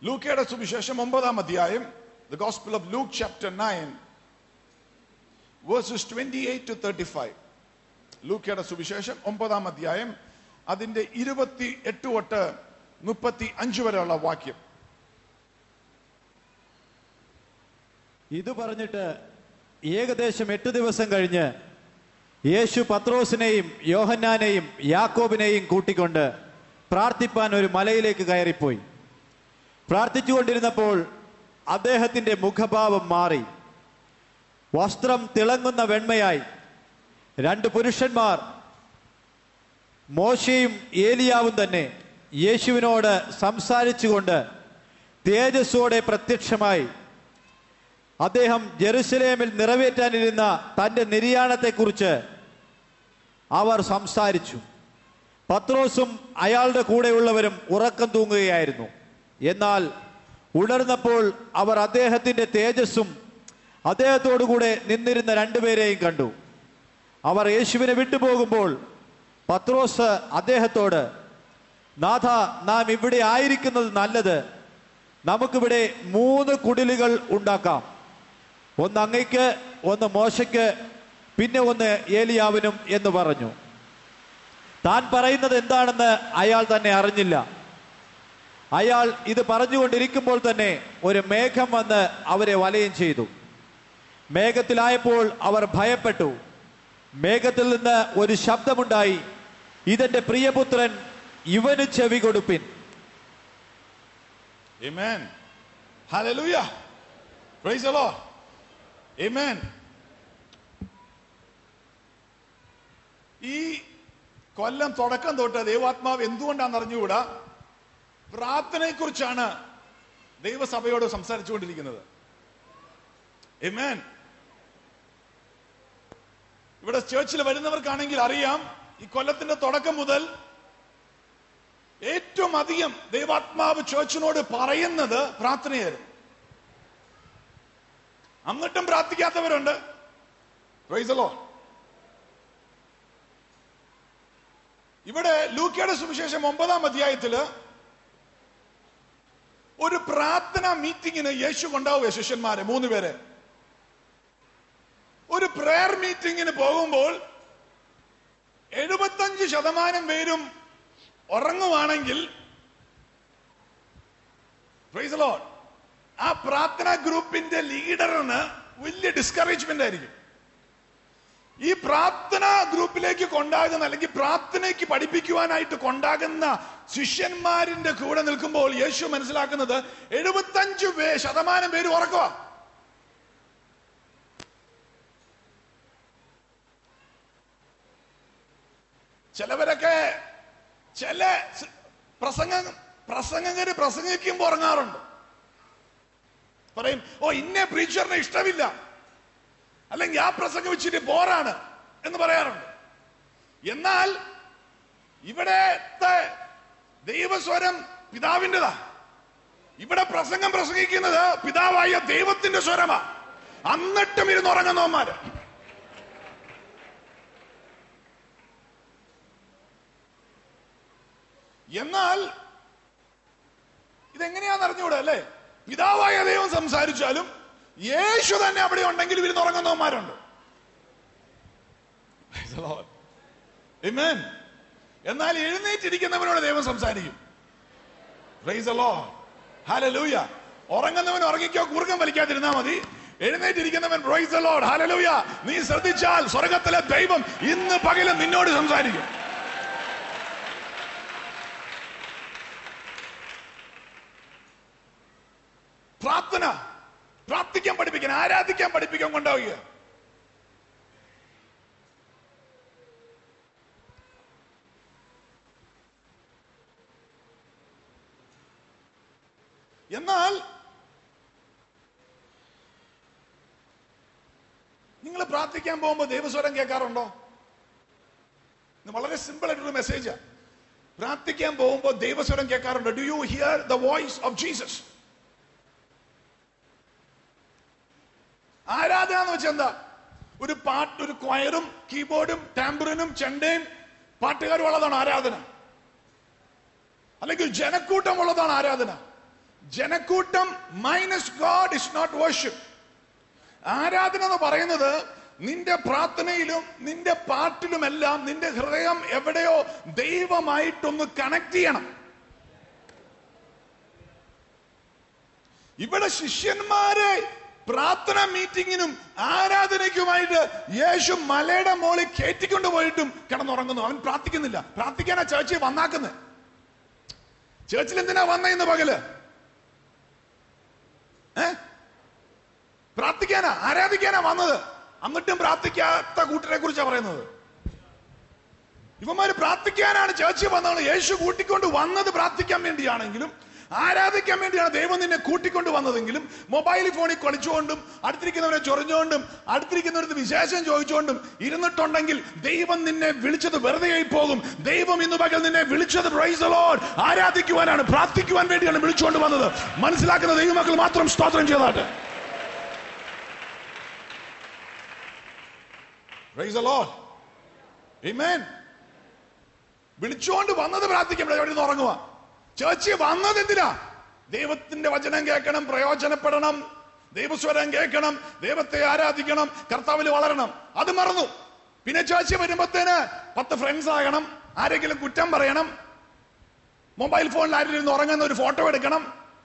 ലൂക്കയുടെ സുവിശേഷം ഒമ്പതാം അധ്യായം the gospel of Luke chapter nine verses twenty eight to thirty five ലൂക്കയുടെ സുവിശേഷം ഒമ്പതാം അധ്യായം അതിന്റെ ഇരുപത്തി എട്ട് തൊട്ട് മുപ്പത്തി അഞ്ച് വരെയുള്ള വാക്യം ഇത് പറഞ്ഞിട്ട് ഏകദേശം എട്ട് ദിവസം കഴിഞ്ഞ് യേശു പത്രോസിനെയും യോഹന്നാനെയും യാക്കോബിനെയും കൂട്ടിക്കൊണ്ട് പ്രാർത്ഥിപ്പാൻ ഒരു മലയിലേക്ക് കയറിപ്പോയി പ്രാർത്ഥിച്ചുകൊണ്ടിരുന്നപ്പോൾ അദ്ദേഹത്തിന്റെ മുഖഭാവം മാറി വസ്ത്രം തിളങ്ങുന്ന വെണ്മയായി രണ്ട് പുരുഷന്മാർ മോശയും ഏലിയാവും തന്നെ യേശുവിനോട് സംസാരിച്ചുകൊണ്ട് തേജസ്സോടെ പ്രത്യക്ഷമായി അദ്ദേഹം ജെറുസലേമിൽ നിറവേറ്റാനിരുന്ന തന്റെ നിര്യാണത്തെക്കുറിച്ച് അവർ സംസാരിച്ചു പത്രോസും അയാളുടെ കൂടെയുള്ളവരും ഉറക്കം തൂങ്ങുകയായിരുന്നു എന്നാൽ ഉണർന്നപ്പോൾ അവർ അദ്ദേഹത്തിന്റെ തേജസ്സും അദ്ദേഹത്തോടുകൂടെ നിന്നിരുന്ന രണ്ടുപേരെയും കണ്ടു അവർ യേശുവിനെ വിട്ടുപോകുമ്പോൾ പത്രോസ് അദ്ദേഹത്തോട് നാഥ നാം ഇവിടെ ആയിരിക്കുന്നത് നല്ലത് നമുക്കിവിടെ മൂന്ന് കുടിലുകൾ ഉണ്ടാക്കാം ഒന്ന് അങ്ങയ്ക്ക് ഒന്ന് മോശയ്ക്ക് പിന്നെ ഒന്ന് ഏലിയാവിനും എന്ന് പറഞ്ഞു താൻ പറയുന്നത് എന്താണെന്ന് അയാൾ തന്നെ അറിഞ്ഞില്ല അയാൾ ഇത് പറഞ്ഞുകൊണ്ടിരിക്കുമ്പോൾ തന്നെ ഒരു മേഘം വന്ന് അവരെ വലയം ചെയ്തു മേഘത്തിലായപ്പോൾ അവർ ഭയപ്പെട്ടു മേഘത്തിൽ നിന്ന് ഒരു ശബ്ദമുണ്ടായി ഇതെന്റെ പ്രിയപുത്രൻ ഇവന് ചെവി കൊടുപ്പിൻ Amen. Hallelujah. Praise the Lord. Amen. ഈ കൊല്ലം തുടക്കം തൊട്ട് ദൈവാത്മാവ് എന്തുകൊണ്ടാണെന്ന് അറിഞ്ഞുകൂടാ പ്രാർത്ഥനയെക്കുറിച്ചാണ് ദൈവസഭയോട് സംസാരിച്ചുകൊണ്ടിരിക്കുന്നത് Amen. ഇവിടെ ചേർച്ചിൽ വരുന്നവർക്കാണെങ്കിൽ അറിയാം ഈ കൊല്ലത്തിന്റെ തുടക്കം മുതൽ ഏറ്റവും അധികം ദൈവാത്മാവ് ചേർച്ചിനോട് പറയുന്നത് പ്രാർത്ഥനയായിരുന്നു എന്നിട്ടും പ്രാർത്ഥിക്കാത്തവരുണ്ട് Praise the Lord. ഇവിടെ ലൂക്കയുടെ സുവിശേഷം ഒമ്പതാം അധ്യായത്തില് ഒരു പ്രാർത്ഥന മീറ്റിങ്ങിന് യേശു കൊണ്ടാവുക ശിഷ്യന്മാരെ മൂന്ന് പേരെ ഒരു പ്രയർ മീറ്റിങ്ങിന് പോകുമ്പോൾ എഴുപത്തഞ്ച് ശതമാനം പേരും ഉറങ്ങുവാണെങ്കിൽ Praise the Lord. ആ പ്രാർത്ഥന ഗ്രൂപ്പിന്റെ ലീഡറിന് വലിയ ഡിസ്കറേജ്മെന്റ് ആയിരിക്കും ഈ പ്രാർത്ഥന ഗ്രൂപ്പിലേക്ക് കൊണ്ടാകുന്ന അല്ലെങ്കിൽ പ്രാർത്ഥനയ്ക്ക് പഠിപ്പിക്കുവാനായിട്ട് കൊണ്ടാകുന്ന ശിഷ്യന്മാരിന്റെ കൂടെ നിൽക്കുമ്പോൾ യേശു മനസ്സിലാക്കുന്നത് എഴുപത്തഞ്ച് പേ ശതമാനം പേര് ഉറക്കുക ചിലവരൊക്കെ ചില സ് പ്രസംഗ പ്രസംഗകര് പ്രസംഗിക്കുമ്പോൾ ഉറങ്ങാറുണ്ട് പറയും ഓ ഇന്ന പ്രീച്ചറിനെ ഇഷ്ടമില്ല അല്ലെങ്കിൽ ആ പ്രസംഗം വെച്ചിട്ട് ബോറാണ് എന്ന് പറയാറുണ്ട് എന്നാൽ ഇവിടത്തെ ദൈവസ്വരം പിതാവിൻ്റെതാ ഇവിടെ പ്രസംഗം പ്രസംഗിക്കുന്നത് പിതാവായ ദൈവത്തിന്റെ സ്വരമാ എന്നിട്ടും ഇരുന്ന് ഉറങ്ങുന്നവന്മാര് എന്നാൽ ഇതെങ്ങനെയാന്ന് അറിഞ്ഞൂടെ അല്ലേ പിതാവായ ദൈവം സംസാരിച്ചാലും യേശു തന്നെ അവിടെ ഉണ്ടെങ്കിൽ ഇരുന്ന് ഉറങ്ങുന്നവന്മാരുണ്ട് Praise the Lord. Amen. എന്നാൽ എഴുന്നേറ്റിരിക്കുന്നവനോട് ദൈവം സംസാരിക്കും Praise the Lord. Hallelujah. ഉറങ്ങുന്നവൻ ഉറങ്ങിക്കോ കൂർക്കം വലിക്കാതിരുന്നാ മതി എഴുന്നേറ്റിരിക്കുന്നവൻ Praise the Lord. Hallelujah. നീ ശ്രദ്ധിച്ചാൽ സ്വർഗത്തിലെ ദൈവം ഇന്ന് പകലും നിന്നോട് സംസാരിക്കും പ്രാർത്ഥന പ്രാർത്ഥിക്കാൻ പഠിപ്പിക്കാൻ ആരാധിക്കാൻ പഠിപ്പിക്കാൻ കൊണ്ടാവുക എന്നാൽ നിങ്ങൾ പ്രാർത്ഥിക്കാൻ പോകുമ്പോൾ ദൈവസ്വരം കേൾക്കാറുണ്ടോ ഇത് വളരെ സിമ്പിൾ ആയിട്ടൊരു മെസ്സേജാ പ്രാർത്ഥിക്കാൻ പോകുമ്പോൾ ദൈവസ്വരം കേൾക്കാറുണ്ടോ do you hear the voice of Jesus ആരാധന എന്ന് വെച്ചാൽ എന്താ ഒരു പാട്ട് ഒരു ക്വയറും കീബോർഡും ടാമ്പറിനും ചെണ്ടയും പാട്ടുകാരും ഉള്ളതാണ് ആരാധന അല്ലെങ്കിൽ ജനക്കൂട്ടം ഉള്ളതാണ് ആരാധന ജനക്കൂട്ടം minus God is not worship ആരാധന എന്ന് പറയുന്നത് നിന്റെ പ്രാർത്ഥനയിലും നിന്റെ പാട്ടിലുമെല്ലാം നിന്റെ ഹൃദയം എവിടെയോ ദൈവമായിട്ടൊന്ന് കണക്ട് ചെയ്യണം ഇവിടെ ശിഷ്യന്മാരെ പ്രാർത്ഥന മീറ്റിങ്ങിനും ആരാധനയ്ക്കുമായിട്ട് യേശു മലയുടെ മോളിൽ കയറ്റിക്കൊണ്ട് പോയിട്ടും കിടന്നുറങ്ങുന്നു അവൻ പ്രാർത്ഥിക്കുന്നില്ല പ്രാർത്ഥിക്കാനാ ചേച്ചി വന്നാക്കുന്നത് ചേർച്ചിൽ എന്തിനാ വന്ന ഇന്ന് പകല് ഏ പ്രാർത്ഥിക്കാനാ ആരാധിക്കാനാ വന്നത് എന്നിട്ടും പ്രാർത്ഥിക്കാത്ത കൂട്ടരെ കുറിച്ചാണ് പറയുന്നത് ഇവന്മാര് പ്രാർത്ഥിക്കാനാണ് ചേർച്ചി വന്നത് യേശു കൂട്ടിക്കൊണ്ട് വന്നത് പ്രാർത്ഥിക്കാൻ വേണ്ടിയാണെങ്കിലും ആരാധിക്കാൻ വേണ്ടിയാണ് ദൈവം നിന്നെ കൂട്ടിക്കൊണ്ട് വന്നതെങ്കിലും മൊബൈൽ ഫോണിൽ കളിച്ചുകൊണ്ടും അടുത്തിരിക്കുന്നവരെ ചൊറിഞ്ഞുകൊണ്ടും അടുത്തിരിക്കുന്നവർക്ക് വിശേഷം ചോദിച്ചുകൊണ്ടും ഇരുന്നിട്ടുണ്ടെങ്കിൽ ദൈവം നിന്നെ വിളിച്ചത് വെറുതെ ആയി പോകും ദൈവം ഇന്ന് പകൽ നിന്നെ വിളിച്ചത് praise the Lord. ആരാധിക്കുവാനാണ് പ്രാർത്ഥിക്കുവാൻ വേണ്ടിയാണ് വിളിച്ചുകൊണ്ട് വന്നത് മനസ്സിലാക്കുന്ന ദൈവമക്കൾ മാത്രം സ്തോത്രം ചെയ്താട്ടെ Praise the Lord. Amen. വിളിച്ചുകൊണ്ട് വന്നത് പ്രാർത്ഥിക്കാൻ ഇവിടെ നിന്ന് ഉറങ്ങുക ചേച്ചി വന്നത് എന്തിനാ ദൈവത്തിന്റെ വചനം കേൾക്കണം പ്രയോജനപ്പെടണം ദൈവസ്വരം കേൾക്കണം ദൈവത്തെ ആരാധിക്കണം കർത്താവിൽ വളരണം അത് മറന്നു പിന്നെ ചേച്ചി വരുമ്പത്തേന് പത്ത് ഫ്രണ്ട്സ് ആകണം ആരെങ്കിലും കുറ്റം പറയണം മൊബൈൽ ഫോണിൽ ആരെങ്കിലും ഉറങ്ങുന്ന ഒരു ഫോട്ടോ എടുക്കണം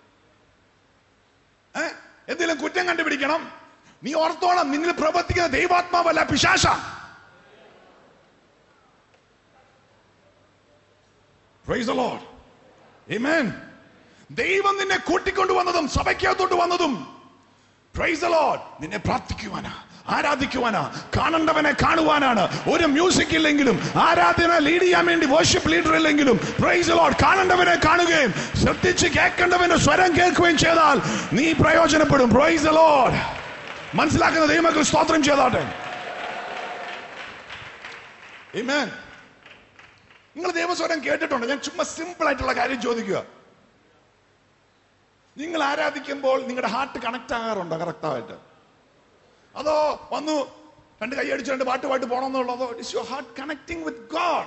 ഏ എന്തെങ്കിലും കുറ്റം കണ്ടുപിടിക്കണം നീ ഓർത്തോണം നിന്നിൽ പ്രവർത്തിക്കുന്ന ദൈവാത്മാവല്ല പിശാശ Praise the Lord. Amen. ദൈവം നിന്നെ കൂട്ടിക്കൊണ്ടു വന്നതും സഭയ്ക്കകത്തോട്ട് വന്നതും പ്രൈസ് ലോഡ് നിന്നെ പ്രാർത്ഥിക്കുവാനാ ആരാധിക്കുവാനാ കാണേണ്ടവനെ കാണുവാനാണ് ഒരു മ്യൂസിക് ഇല്ലെങ്കിലും ആരാധന ലീഡ് ചെയ്യാൻ വേണ്ടി വർഷിപ്പ് ലീഡർ ഇല്ലെങ്കിലും പ്രൈസ് ലോഡ് കാണേണ്ടവനെ കാണുകയും ശ്രദ്ധിച്ച് കേൾക്കേണ്ടവന്റെ സ്വരം കേൾക്കുകയും ചെയ്താൽ നീ പ്രയോജനപ്പെടും പ്രൈസ് ലോഡ് മനസ്സിലാക്കുന്ന ദൈവമക്കൾ സ്തോത്രം ചെയ്താട്ടെ Amen. നിങ്ങൾ ദൈവസ്വരം കേട്ടിട്ടുണ്ടോ ഞാൻ ചുമ്മാ സിമ്പിൾ ആയിട്ടുള്ള കാര്യം ചോദിക്കുക നിങ്ങൾ ആരാധിക്കുമ്പോൾ നിങ്ങളുടെ ഹാർട്ട് കണക്ട് ആകാറുണ്ടോ കറക്റ്റായിട്ട് അതോ വന്നു രണ്ട് കൈ അടിച്ച് രണ്ട് പാട്ട് പാട്ട് പോകണമെന്നുള്ളതോ is your heart connecting with God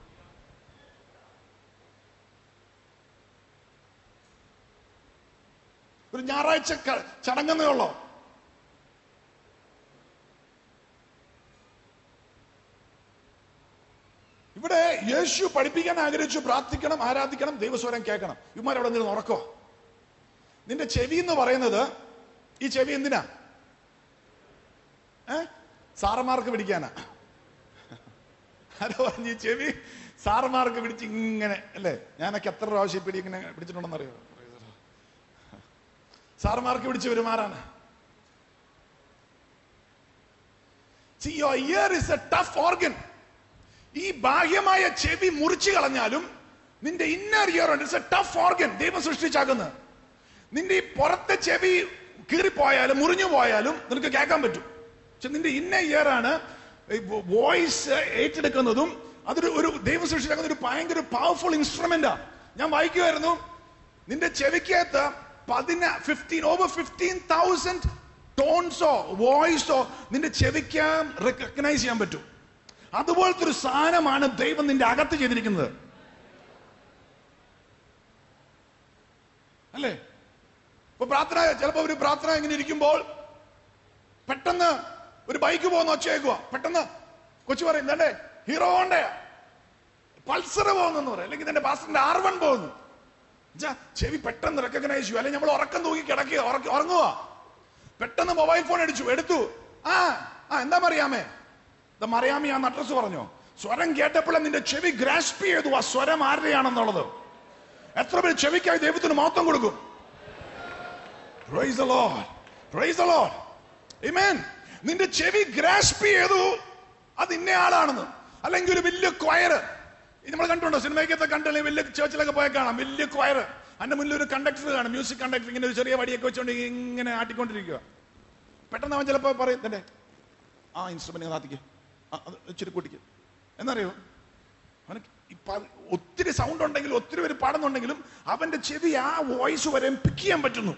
ഒരു ഞായറാഴ്ച ക- ചടങ്ങെന്നേ ഉള്ളോ ഇവിടെ യേശു പഠിപ്പിക്കാൻ ആഗ്രഹിച്ചു പ്രാർത്ഥിക്കണം ആരാധിക്കണം ദൈവസ്വരം കേൾക്കണം ഇവന്മാരവിടെ നിന്ന് ഉറക്കോ നിന്റെ ചെവി എന്ന് പറയുന്നത് ഈ ചെവി എന്തിനാ ഏ സാറന്മാർക്ക് പിടിക്കാനാ ആരോ പറഞ്ഞു ഈ ചെവി സാറന്മാർക്ക് പിടിച്ച് ഇങ്ങനെ അല്ലേ ഞാനൊക്കെ എത്ര പ്രാവശ്യം പിടി ഇങ്ങനെ പിടിച്ചിട്ടുണ്ടെന്ന് അറിയോ സാറന്മാർക്ക് പിടിച്ച് പെരുമാറാണ് See, your ear is a tough organ. ഈ ബാഹ്യമായ ചെവി മുറിച്ചു കളഞ്ഞാലും നിന്റെ ഇന്നർ ഇയർ ഉണ്ട് ഇറ്റ്സ് എ ടഫ് ഓർഗൻ ദൈവം സൃഷ്ടിച്ചാക്കുന്നത് നിന്റെ ഈ പുറത്തെ ചെവി കീറിപ്പോയാലും മുറിഞ്ഞു പോയാലും നിനക്ക് കേൾക്കാൻ പറ്റും പക്ഷെ നിന്റെ ഇന്ന ഇയർ ആണ് വോയിസ് ഏറ്റെടുക്കുന്നതും അതൊരു ഒരു ദൈവം സൃഷ്ടിച്ചാക്കുന്ന ഒരു ഭയങ്കര പവർഫുൾ ഇൻസ്ട്രുമെന്റാ ഞാൻ വായിക്കുമായിരുന്നു നിന്റെ ചെവിക്കകത്ത് പതിന ഫിഫ്റ്റീൻ ഓവർ ഫിഫ്റ്റീൻ തൗസൻഡ് ടോൺസോ വോയിസോ നിന്റെ ചെവിക്ക് റെക്കഗ്നൈസ് ചെയ്യാൻ പറ്റും അതുപോലത്തെ ഒരു സാധനമാണ് ദൈവം നിന്റെ അകത്ത് ചെയ്തിരിക്കുന്നത് അല്ലേ ഇപ്പൊ പ്രാർത്ഥന ചിലപ്പോ ഒരു പ്രാർത്ഥന ഇങ്ങനെ ഇരിക്കുമ്പോൾ പെട്ടെന്ന് ഒരു ബൈക്ക് പോകുന്ന ഒച്ചയേക്കുക പെട്ടെന്ന് കൊച്ചു പറയും ഇതേ ഹീറോ ഹോണ്ടയാ പൾസർ പോകുന്നു പറയും അല്ലെങ്കിൽ എന്റെ പാസ്റ്ററിന്റെ ആർ വൺ പോകുന്നു ച്ചാ, ചെവി പെട്ടെന്ന് റെക്കഗ്നൈസ് ചെയ്യും അല്ലെങ്കിൽ നമ്മൾ ഉറക്കം തൂക്കി കിടക്കുക ഉറക്ക- ഉറങ്ങുക പെട്ടെന്ന് മൊബൈൽ ഫോൺ അടിച്ചു എടുത്തു ആ ആ എന്താ മറിയാമേ ഇത് മറിയാമി ആ അഡ്രസ് പറഞ്ഞോ സ്വരം കേട്ടപ്പോഴേ നിന്റെ ചെവി ഗ്രാസ്പ് ചെയ്തു ആ സ്വരം ആരുടെയാണെന്നുള്ളത് എത്ര പേര് ചെവിക്കായി ദൈവത്തിന് മഹത്വം കൊടുക്കും Praise the Lord. Praise the Lord. Amen. നിന്റെ ചെവി ഗ്രാസ്പ് ചെയ്തു അത് ഇന്ന ആളാണെന്ന് അല്ലെങ്കിൽ ഒരു വലിയ ക്വയറ് നമ്മൾ കണ്ടുണ്ടോ സിനിമയ്ക്കത്തെ കണ്ടല്ലേ വലിയ ചേർച്ചിലൊക്കെ പോയാൽ കാണാം വലിയ ക്വയർ അതിന്റെ മുന്നിൽ ഒരു കണ്ടക്ടർ കാണും മ്യൂസിക് കണ്ടക്ടർ ഇങ്ങനെ ഒരു ചെറിയ വടിയൊക്കെ വെച്ചോണ്ട് ഇങ്ങനെ ആട്ടിക്കൊണ്ടിരിക്കുക പെട്ടെന്ന് അവൻ ചിലപ്പോ പറയും തന്നെ ആ ഇൻസ്ട്രുമെന്റ് നാത്തിക്ക് ഇച്ചിരി കൂട്ടിക്ക് എന്നറിയോ അവന് ഇപ്പൊ ഒത്തിരി സൗണ്ട് ഉണ്ടെങ്കിലും ഒത്തിരി പേര് പാടുന്നുണ്ടെങ്കിലും അവന്റെ ചെവി ആ വോയിസ് വരെ പിക്ക് ചെയ്യാൻ പറ്റുന്നു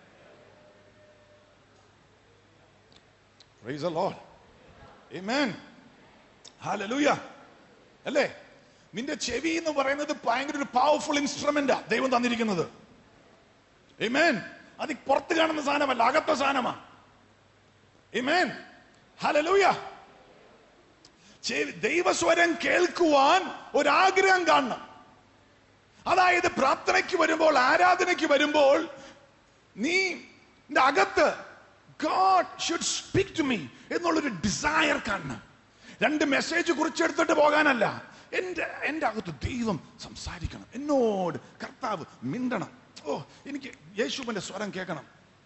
Praise the Lord. Amen. Hallelujah. അല്ലേ നിന്റെ ചെവി എന്ന് പറയുന്നത് ഭയങ്കര ഒരു പവർഫുൾ ഇൻസ്ട്രുമെന്റാ ദൈവം തന്നിരിക്കുന്നത് Amen. അത് ഈ പുറത്ത് കാണുന്ന സാധനമല്ല അകത്ത സാധനമാ Amen. Hallelujah. ചെ- ദൈവസ്വരം കേൾക്കുവാൻ ഒരാഗ്രഹം കാണണം അതായത് പ്രാർത്ഥനയ്ക്ക് വരുമ്പോൾ ആരാധനയ്ക്ക് വരുമ്പോൾ നീ നിന്റെ അകത്ത് God should speak to me എന്നുള്ളൊരു ഡിസയർ കാണണം രണ്ട് മെസ്സേജ് കുറിച്ചെടുത്തിട്ട് പോകാനല്ല എന്റെ എന്റെ അകത്ത് ദൈവം സംസാരിക്കണം എന്നോട് കർത്താവ് മിണ്ടണം ഓ എനിക്ക് യേശുവിന്റെ സ്വരം കേൾക്കണം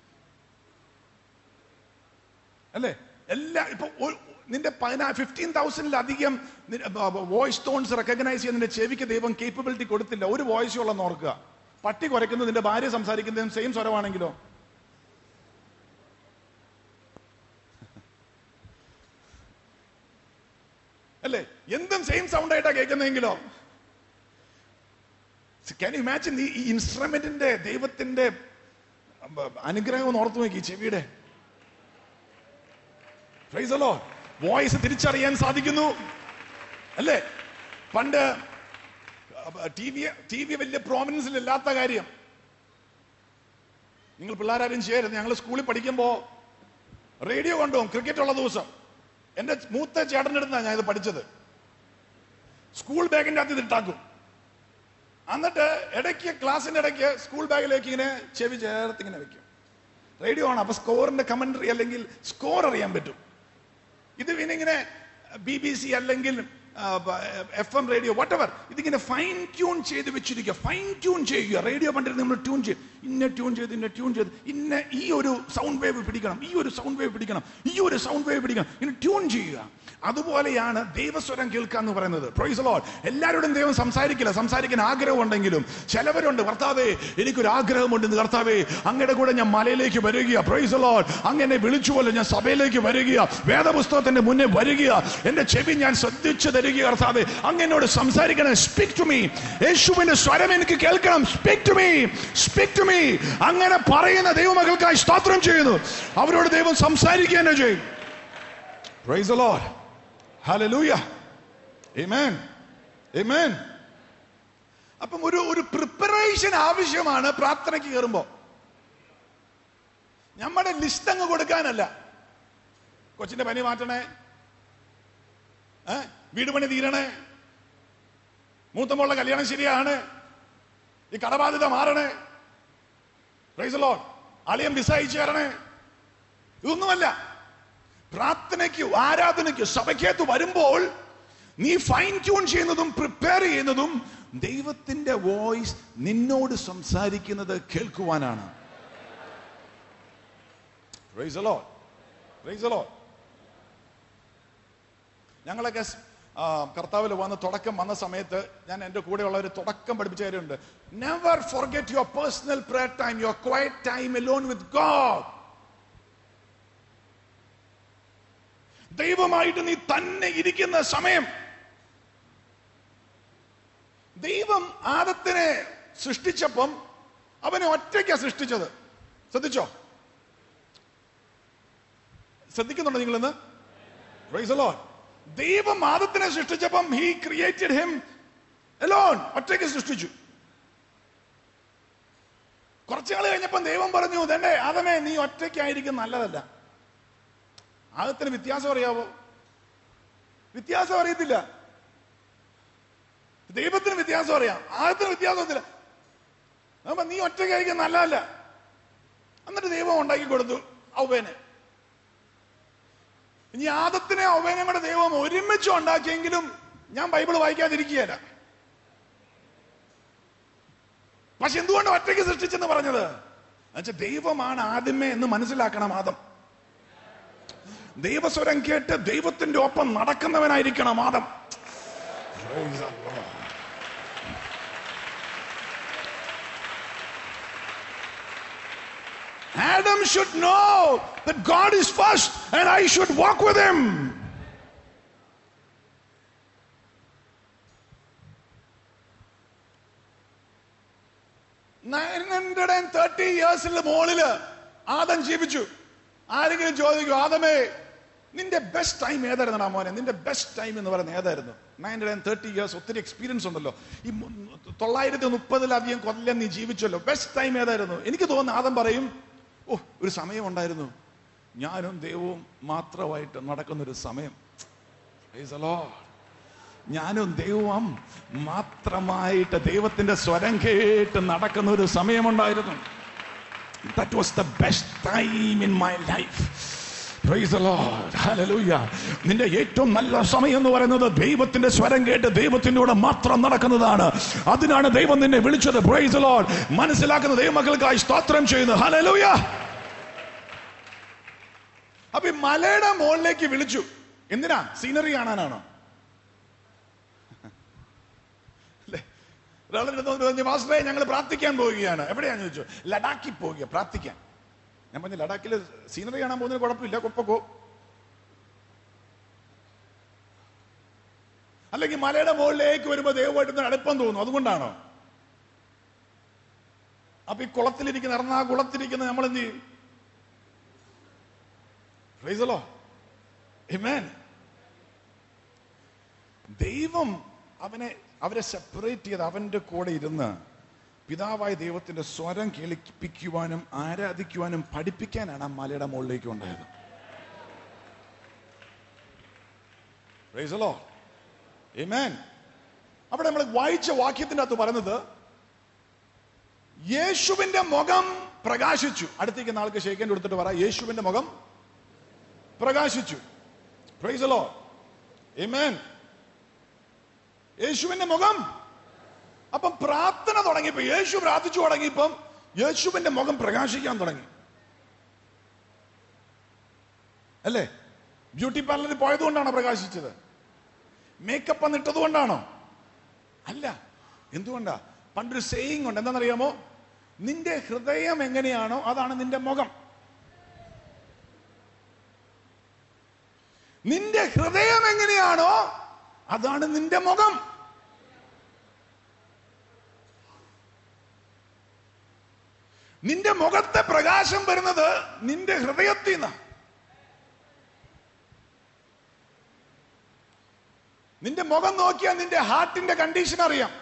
അല്ലേ എല്ലാ ഇപ്പൊ ഒരു- നിന്റെ പതിനാ ഫിഫ്റ്റീൻ തൗസൻഡിലധികം വോയിസ് ടോൺസ് റെക്കഗ്നൈസ് ചെയ്യാൻ നിന്റെ ചെവിക്ക് ദൈവം കേപ്പബിലിറ്റി കൊടുത്തില്ല ഒരു വോയിസ് ഉള്ളെന്ന് ഓർക്കുക പട്ടി കുരയ്ക്കുന്നത് നിന്റെ ഭാര്യ സംസാരിക്കുന്നതും സെയിം സ്വരമാണെങ്കിലോ അല്ലേ എന്തും സെയിം സൗണ്ട് ആയിട്ടാ കേൾക്കുന്നതെങ്കിലോ ക്യാൻ ഇമാജിൻ ഈ ഇൻസ്ട്രുമെന്റിന്റെ ദൈവത്തിന്റെ അഹ്, അനുഗ്രഹം ഒന്ന് ഓർത്തു നോക്കി ഈ ചെവിയുടെ പ്രൈസലോ വോയിസ് തിരിച്ചറിയാൻ സാധിക്കുന്നു അല്ലേ പണ്ട് ടി വി ടി വി വലിയ പ്രോമിനൻസിൽ ഇല്ലാത്ത കാര്യം നിങ്ങൾ പിള്ളേരാരും ചെയ്യരുത് ഞങ്ങൾ സ്കൂളിൽ പഠിക്കുമ്പോ റേഡിയോ കൊണ്ടുപോകും ക്രിക്കറ്റ് ഉള്ള ദിവസം എന്റെ മൂത്ത ചേട്ടൻ്റെ അടുത്താണ് ഞാൻ ഇത് പഠിച്ചത് സ്കൂൾ ബാഗിന്റെ അകത്ത് ഇത് ഇട്ടാക്കും എന്നിട്ട് ഇടയ്ക്ക് ക്ലാസ്സിന്റെ ഇടയ്ക്ക് സ്കൂൾ ബാഗിലേക്ക് ഇങ്ങനെ ചെവി ചേർത്ത് ഇങ്ങനെ വെക്കും റേഡിയോ ആണ് അപ്പൊ സ്കോറിന്റെ കമന്ററി അല്ലെങ്കിൽ സ്കോർ അറിയാൻ പറ്റും ഇത് പിന്നെ ഇങ്ങനെ ബി ബി സി അല്ലെങ്കിൽ എഫ് എം റേഡിയോ വട്ടവർ ഇതിങ്ങനെ ഫൈൻ ട്യൂൺ ചെയ്ത് വെച്ചിരിക്കുക ഫൈൻ ട്യൂൺ ചെയ്യുക റേഡിയോ പണ്ടിട്ട് നമ്മൾ ട്യൂൺ ചെയ്യും ഇന്ന ട്യൂൺ ചെയ്ത് ഇന്ന ട്യൂൺ ചെയ്ത് ഇന്ന ഈ ഒരു സൗണ്ട് വേവ് പിടിക്കണം ഈ ഒരു സൗണ്ട് വേവ് പിടിക്കണം ഈ ഒരു സൗണ്ട് വേവ് പിടിക്കണം ഇങ്ങനെ ട്യൂൺ ചെയ്യുക അതുപോലെയാണ് ദൈവസ്വരം കേൾക്കുക എന്ന് പറയുന്നത് പ്രൊയ്സ് ലോഡ് എല്ലാവരോടും ദൈവം സംസാരിക്കില്ല സംസാരിക്കാൻ ആഗ്രഹമുണ്ടെങ്കിലും ചിലവരുണ്ട് കർത്താവേ എനിക്കൊരു ആഗ്രഹമുണ്ട് ഇന്ന് കർത്താവേ അങ്ങയുടെ കൂടെ ഞാൻ മലയിലേക്ക് വരിക പ്രൊയ്സ് ലോഡ് അങ്ങനെ വിളിച്ചുപോലെ ഞാൻ സഭയിലേക്ക് വരിക വേദപുസ്തകത്തിന്റെ മുന്നേ വരിക എന്റെ ചെവി ഞാൻ ശ്രദ്ധിച്ചു തരിക കർത്താവേ അങ്ങനോട് സംസാരിക്കണം സ്പീക്ക് ടു മീ യേശുവിന്റെ സ്വരം എനിക്ക് കേൾക്കണം speak to me speak to me അങ്ങനെ പറയുന്ന ദൈവമകൾക്കായി സ്തോത്രം ചെയ്യുന്നു അവരോട് ദൈവം സംസാരിക്കുക തന്നെ ചെയ്യും praise the Lord. Hallelujah. Amen. Amen. അപ്പം ഒരു ഒരു പ്രിപ്പറേഷൻ ആവശ്യമാണ് പ്രാർത്ഥനയ്ക്ക് കയറുമ്പോ നമ്മുടെ ലിസ്റ്റ് അങ്ങ് കൊടുക്കാനല്ല കൊച്ചിന്റെ പനി മാറ്റണേ ഏ? വീട് പണി തീരണേ മൂത്തമോളുടെ കല്യാണം ശരിയാണ് ഈ കടബാധ്യത മാറണേ പ്രൈസ് ലോൺ അളിയൻ വിസ അയച്ചു തരണേ ഇതൊന്നുമല്ല പ്രാർത്ഥനയ്ക്ക് ആരാധനയ്ക്ക് സഭയ്ക്കകത്ത് വരുമ്പോൾ നീ ഫൈൻ ട്യൂൺ ചെയ്യുന്നതും പ്രിപ്പയർ ചെയ്യുന്നതും ദൈവത്തിന്റെ വോയിസ് നിന്നോട് സംസാരിക്കുന്നത് കേൾക്കുവാനാണ് Praise the Lord. Praise the Lord. ഞങ്ങളൊക്കെ സ്- ആ, കർത്താവിൽ വന്ന് തുടക്കം വന്ന സമയത്ത് ഞാൻ എൻ്റെ കൂടെയുള്ള ഒരു തുടക്കം പഠിപ്പിച്ച കാര്യമുണ്ട് never forget your personal prayer time your quiet time alone with God ദൈവമായിട്ട് നീ തന്നെ ഇരിക്കുന്ന സമയം ദൈവം ആദത്തിനെ സൃഷ്ടിച്ചപ്പം അവനെ ഒറ്റയ്ക്കാ സൃഷ്ടിച്ചത് ശ്രദ്ധിച്ചോ ശ്രദ്ധിക്കുന്നുണ്ടോ നിങ്ങളിന്ന് പ്രൈസ് ലോൺ ദൈവം ആദത്തിനെ സൃഷ്ടിച്ചപ്പം ഹി ക്രിയേറ്റഡ് ഹിം എലോൺ ഒറ്റയ്ക്ക് സൃഷ്ടിച്ചു കുറച്ചു നാൾ കഴിഞ്ഞപ്പം ദൈവം പറഞ്ഞു തന്നെ ആദമേ നീ ഒറ്റയ്ക്കായിരിക്കും നല്ലതല്ല ആദത്തിന് വ്യത്യാസം അറിയാവോ വ്യത്യാസം അറിയത്തില്ല ദൈവത്തിന് വ്യത്യാസം അറിയാം ആദത്തിന് വ്യത്യാസം അറിയത്തില്ല അപ്പൊ നീ ഒറ്റയ്ക്കായിരിക്കും നല്ലതല്ല എന്നിട്ട് ദൈവം ഉണ്ടാക്കി കൊടുത്തു ഔവേനെ ഇനി ആദത്തിനെ ഔവേനെ കൂടെ ദൈവം ഒരുമിച്ച് ഉണ്ടാക്കിയെങ്കിലും ഞാൻ ബൈബിൾ വായിക്കാതിരിക്കുകയല്ല പക്ഷെ എന്തുകൊണ്ട് ഒറ്റയ്ക്ക് സൃഷ്ടിച്ചെന്ന് പറഞ്ഞത് എന്നുവെച്ചാൽ ദൈവമാണ് ആദ്യമേ എന്ന് മനസ്സിലാക്കണം ആദം ദൈവസ്വരം കേട്ട് ദൈവത്തിന്റെ ഒപ്പം നടക്കുന്നവനായിരിക്കണം Adam Praise the Lord. Adam should know that God is first and I should walk with him. Nine hundred and thirty ഇയേഴ്സിന്റെ മുകളില് ആദം ജീവിച്ചു ആരെങ്കിലും ചോദിക്കും ആദമേ നിന്റെ ബെസ്റ്റ് ടൈം ഏതായിരുന്നു മോനെ നിന്റെ ബെസ്റ്റ് ടൈം എന്ന് പറയുന്നത് ഏതായിരുന്നു nine hundred and thirty years ഒത്തിരി എക്സ്പീരിയൻസ് ഉണ്ടല്ലോ ഈ മു- തൊള്ളായിരത്തി മുപ്പതിലധികം കൊല്ലം നീ ജീവിച്ചല്ലോ ബെസ്റ്റ് ടൈം ഏതായിരുന്നു എനിക്ക് തോന്നുന്നു ആദം പറയും ഓ ഒരു സമയം ഉണ്ടായിരുന്നു ഞാനും ദൈവവും മാത്രമായിട്ട് നടക്കുന്നൊരു സമയം Praise the Lord. ഞാനും ദൈവവും മാത്രമായിട്ട് ദൈവത്തിന്റെ സ്വരം കേട്ട് നടക്കുന്ന ഒരു സമയമുണ്ടായിരുന്നു that was the best time in my life Praise the Lord. Hallelujah. നിന്റെ ഏറ്റവും നല്ല സമയം എന്ന് പറയുന്നത് ദൈവത്തിന്റെ സ്വരം കേട്ട് ദൈവത്തിന്റെ കൂടെ മാത്രം നടക്കുന്നതാണ് അതിനാണ് ദൈവം നിന്നെ വിളിച്ചത് പ്രൈസ് ലോഡ് മനസ്സിലാക്കുന്ന ദൈവമക്കൾക്കായി സ്തോത്രം ചെയ്യുന്നു ഹലലൂയ അപ്പൊ ഈ മലയുടെ മുകളിലേക്ക് വിളിച്ചു എന്തിനാ സീനറി കാണാനാണോ അല്ലേ? ഒരാളുടെ അടുത്ത് വന്നിട്ട് പറഞ്ഞു മാസ്റ്ററെ ഞങ്ങൾ പ്രാർത്ഥിക്കാൻ പോവുകയാണ് എവിടെയാന്ന് ചോദിച്ചു ലഡാക്കിൽ പോവുക പ്രാർത്ഥിക്കാൻ ഞാൻ പറഞ്ഞു ലഡാക്കിൽ സീനറി കാണാൻ പോകുന്നതിന് കുഴപ്പമില്ല കൊപ്പക്കോ അല്ലെങ്കിൽ മലയുടെ മുകളിലേക്ക് വരുമ്പോൾ ദൈവമായിട്ട് അടുപ്പം തോന്നുന്നു അതുകൊണ്ടാണോ അപ്പൊ ഈ കുളത്തിലിരിക്കുന്ന എറണാകുളത്തിരിക്കുന്ന നമ്മൾ എന്ത് ചെയ്യും പ്രൈസലോ Amen. ദൈവം അവനെ അവരെ സെപ്പറേറ്റ് ചെയ്ത് അവന്റെ കൂടെ ഇരുന്ന് പിതാവായ ദൈവത്തിന്റെ സ്വരം കേൾപ്പിക്കുവാനും ആരാധിക്കുവാനും പഠിപ്പിക്കാനാണ് ആ മലയുടെ മുകളിലേക്ക് ഉണ്ടായത് Praise the Lord. Amen. അവിടെ നമ്മൾ വായിച്ച വാക്യത്തിന്റെ അകത്ത് പറയുന്നത് യേശുവിന്റെ മുഖം പ്രകാശിച്ചു അടുത്തേക്ക് നാൾക്ക് ഷേക്കൻ കൊടുത്തിട്ട് പറ യേശുവിന്റെ മുഖം പ്രകാശിച്ചു പ്രൈസ് ലോ Amen. യേശുവിന്റെ മുഖം അപ്പം പ്രാർത്ഥന തുടങ്ങിയപ്പോ യേശു പ്രാർത്ഥിച്ചു തുടങ്ങിയപ്പം യേശുവിന്റെ മുഖം പ്രകാശിക്കാൻ തുടങ്ങി അല്ലേ ബ്യൂട്ടി പാർലറിൽ പോയതുകൊണ്ടാണോ പ്രകാശിച്ചത് മേക്കപ്പ് അന്ന് ഇട്ടത് കൊണ്ടാണോ അല്ല എന്തുകൊണ്ടാ പണ്ടൊരു സെയിങ് ഉണ്ട് എന്താണെന്നറിയാമോ നിന്റെ ഹൃദയം എങ്ങനെയാണോ അതാണ് നിന്റെ മുഖം നിന്റെ ഹൃദയം എങ്ങനെയാണോ അതാണ് നിന്റെ മുഖം നിന്റെ മുഖത്തെ പ്രകാശം വരുന്നത് നിന്റെ ഹൃദയത്തിൽ നിന്ന് നിന്റെ മുഖം നോക്കിയാൽ നിന്റെ ഹാർട്ടിന്റെ കണ്ടീഷൻ അറിയാം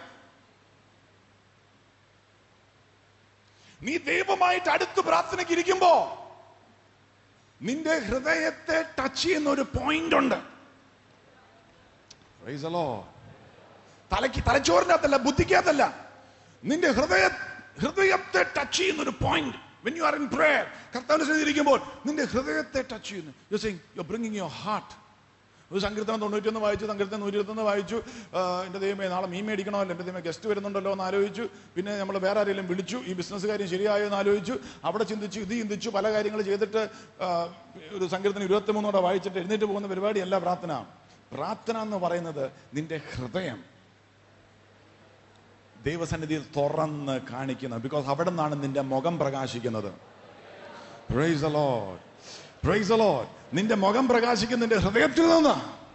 നീ ദൈവമായിട്ട് അടുത്ത് പ്രാർത്ഥനയ്ക്ക് ഇരിക്കുമ്പോ നിന്റെ ഹൃദയത്തെ ടച്ച് ചെയ്യുന്ന ഒരു പോയിന്റ് ഉണ്ട് Praise the Lord. തലയ്ക്ക് തലച്ചോറിന്റെ അകത്തല്ല ബുദ്ധിക്കകത്തല്ല നിന്റെ ഹൃദയ ഹൃദയത്തെ ടച്ച് ചെയ്യുന്ന ഒരു point when you are in prayer കർത്താവിന്റെ സന്നിധിയിൽ ഇരിക്കുമ്പോൾ നിന്റെ ഹൃദയത്തെ ടച്ച് ചെയ്യുന്നു you saying you bringing your heart ഒരു സങ്കീർത്തനം തൊണ്ണൂറ്റൊന്ന് വായിച്ചു സങ്കീർത്തനം നൂറ്റി ഇരുപത്തൊന്ന് വായിച്ചു ആ, എൻ്റെ ദൈവമേ നാളെ മീൻ മേടിക്കണമല്ലോ എൻ്റെ ദൈവമേ ഗസ്റ്റ് വരുന്നുണ്ടല്ലോ എന്ന് ആലോചിച്ചു പിന്നെ നമ്മൾ വേറെ ആരെങ്കിലും വിളിച്ചു ഈ ബിസിനസ് കാര്യം ശരിയായോ എന്ന് ആലോചിച്ചു അവിടെ ചിന്തിച്ചു ഇത് ചിന്തിച്ചു പല കാര്യങ്ങൾ ചെയ്തിട്ട് ആ, ഒരു സങ്കീർത്തനം ഇരുപത്തി മൂന്നോടെ വായിച്ചിട്ട് എഴുന്നേറ്റ് പോകുന്ന പരിപാടിയല്ല പ്രാർത്ഥന പ്രാർത്ഥന എന്ന് പറയുന്നത് നിന്റെ ഹൃദയം ദൈവസന്നിധിയിൽ തുറന്ന് കാണിക്കുന്നത് ബിക്കോസ് അവിടെ നിന്നാണ് നിന്റെ മുഖം പ്രകാശിക്കുന്നത് praise the Lord. Praise the Lord. നിന്റെ മുഖം പ്രകാശിക്കുന്ന നിന്റെ ഹൃദയത്തിൽ നിന്ന്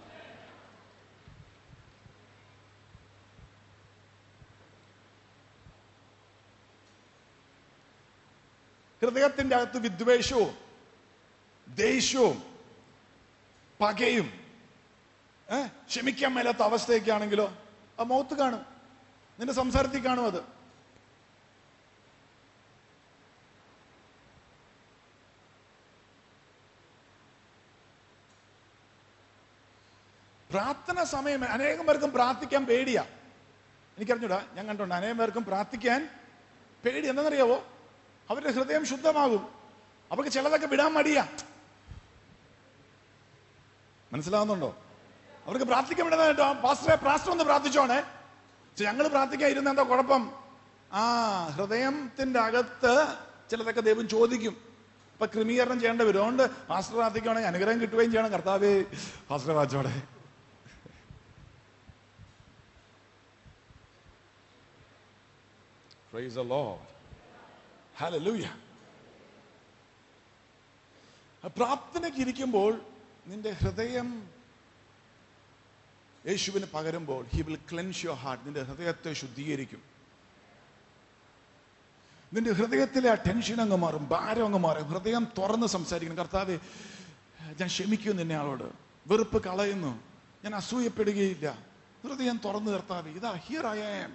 ഹൃദയത്തിന്റെ അകത്ത് വിദ്വേഷവും ദേഷ്യവും പകയും ഏ ക്ഷമിക്കാൻ മേലാത്ത അവസ്ഥയൊക്കെ ആണെങ്കിലോ ആ മുഖത്ത് കാണും നിന്റെ സംസാരത്തിൽ കാണും അത് പ്രാർത്ഥന സമയം അനേകം പേർക്കും പ്രാർത്ഥിക്കാൻ പേടിയാ എനിക്കറിഞ്ഞൂടാ ഞാൻ കണ്ടുണ്ട് അനേകം പേർക്കും പ്രാർത്ഥിക്കാൻ പേടി എന്താണെന്നറിയാവോ അവരുടെ ഹൃദയം ശുദ്ധമാകും അവർക്ക് ചിലതൊക്കെ വിടാൻ മടിയാ മനസ്സിലാവുന്നുണ്ടോ അവർക്ക് പ്രാർത്ഥിക്കാൻ വിടുന്ന കേട്ടോ പാസ്റ്ററെ പാസ്റ്റർ ഒന്ന് പ്രാർത്ഥിച്ചോണേ ഞങ്ങൾ പ്രാർത്ഥിക്കാൻ ഇരുന്ന എന്താ കുഴപ്പം ആ ഹൃദയത്തിന്റെ അകത്ത് ചിലതൊക്കെ ദൈവം ചോദിക്കും ഇപ്പൊ ക്രമീകരണം ചെയ്യേണ്ടി വരും അതുകൊണ്ട് പാസ്റ്റർ പ്രാർത്ഥിക്കുകയാണെങ്കിൽ അനുഗ്രഹം കിട്ടുകയും ചെയ്യണം കർത്താവേ പാസ്റ്റർ വാച്ചോടെ Praise the Lord. Hallelujah. ആ പ്രാർത്ഥനയ്ക്ക് ഇരിക്കുമ്പോൾ നിന്റെ ഹൃദയം യേശുവിന് പകരുമ്പോൾ he will cleanse your heart നിന്റെ ഹൃദയത്തെ ശുദ്ധീകരിക്കും നിന്റെ ഹൃദയത്തിലെ ആ ടെൻഷൻ അങ്ങ് മാറും ഭാരം അങ്ങ് മാറും ഹൃദയം തുറന്ന് സംസാരിക്കണം കർത്താവെ ഞാൻ ക്ഷമിക്കുന്നു നിന്നെ ആളോട് വെറുപ്പ് കളയുന്നു ഞാൻ അസൂയപ്പെടുകയില്ല ഹൃദയം തുറന്നു നിർത്താതെ ഇതാ here I am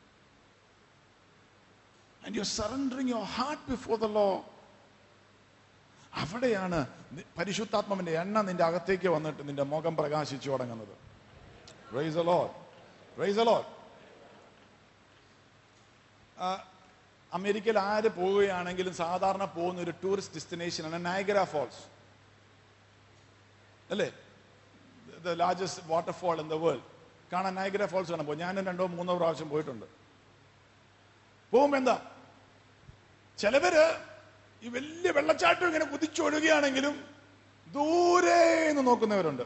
and you surrendering your heart before the Lord അവിടെയാണ് നി- പരിശുദ്ധാത്മാവിന്റെ എണ്ണ നിന്റെ അകത്തേക്ക് വന്നിട്ട് നിന്റെ മുഖം പ്രകാശിച്ചു തുടങ്ങുന്നത് Praise the Lord. Praise the Lord. ആ, അമേരിക്കയിൽ ആര് പോവുകയാണെങ്കിലും സാധാരണ പോകുന്ന ഒരു ടൂറിസ്റ്റ് ഡെസ്റ്റിനേഷനാണ് നയഗ്ര ഫോൾസ് അല്ലേ the largest waterfall in the world കാണാൻ നയഗ്ര ഫോൾസ് കാണാൻ പോകും ഞാനും രണ്ടോ മൂന്നോ പ്രാവശ്യം പോയിട്ടുണ്ട് പോകുമ്പോ എന്താ ചിലവര് ഈ വലിയ വെള്ളച്ചാട്ടം ഇങ്ങനെ കുതിച്ചൊഴുകയാണെങ്കിലും ദൂരെ നിന്ന് നോക്കുന്നവരുണ്ട്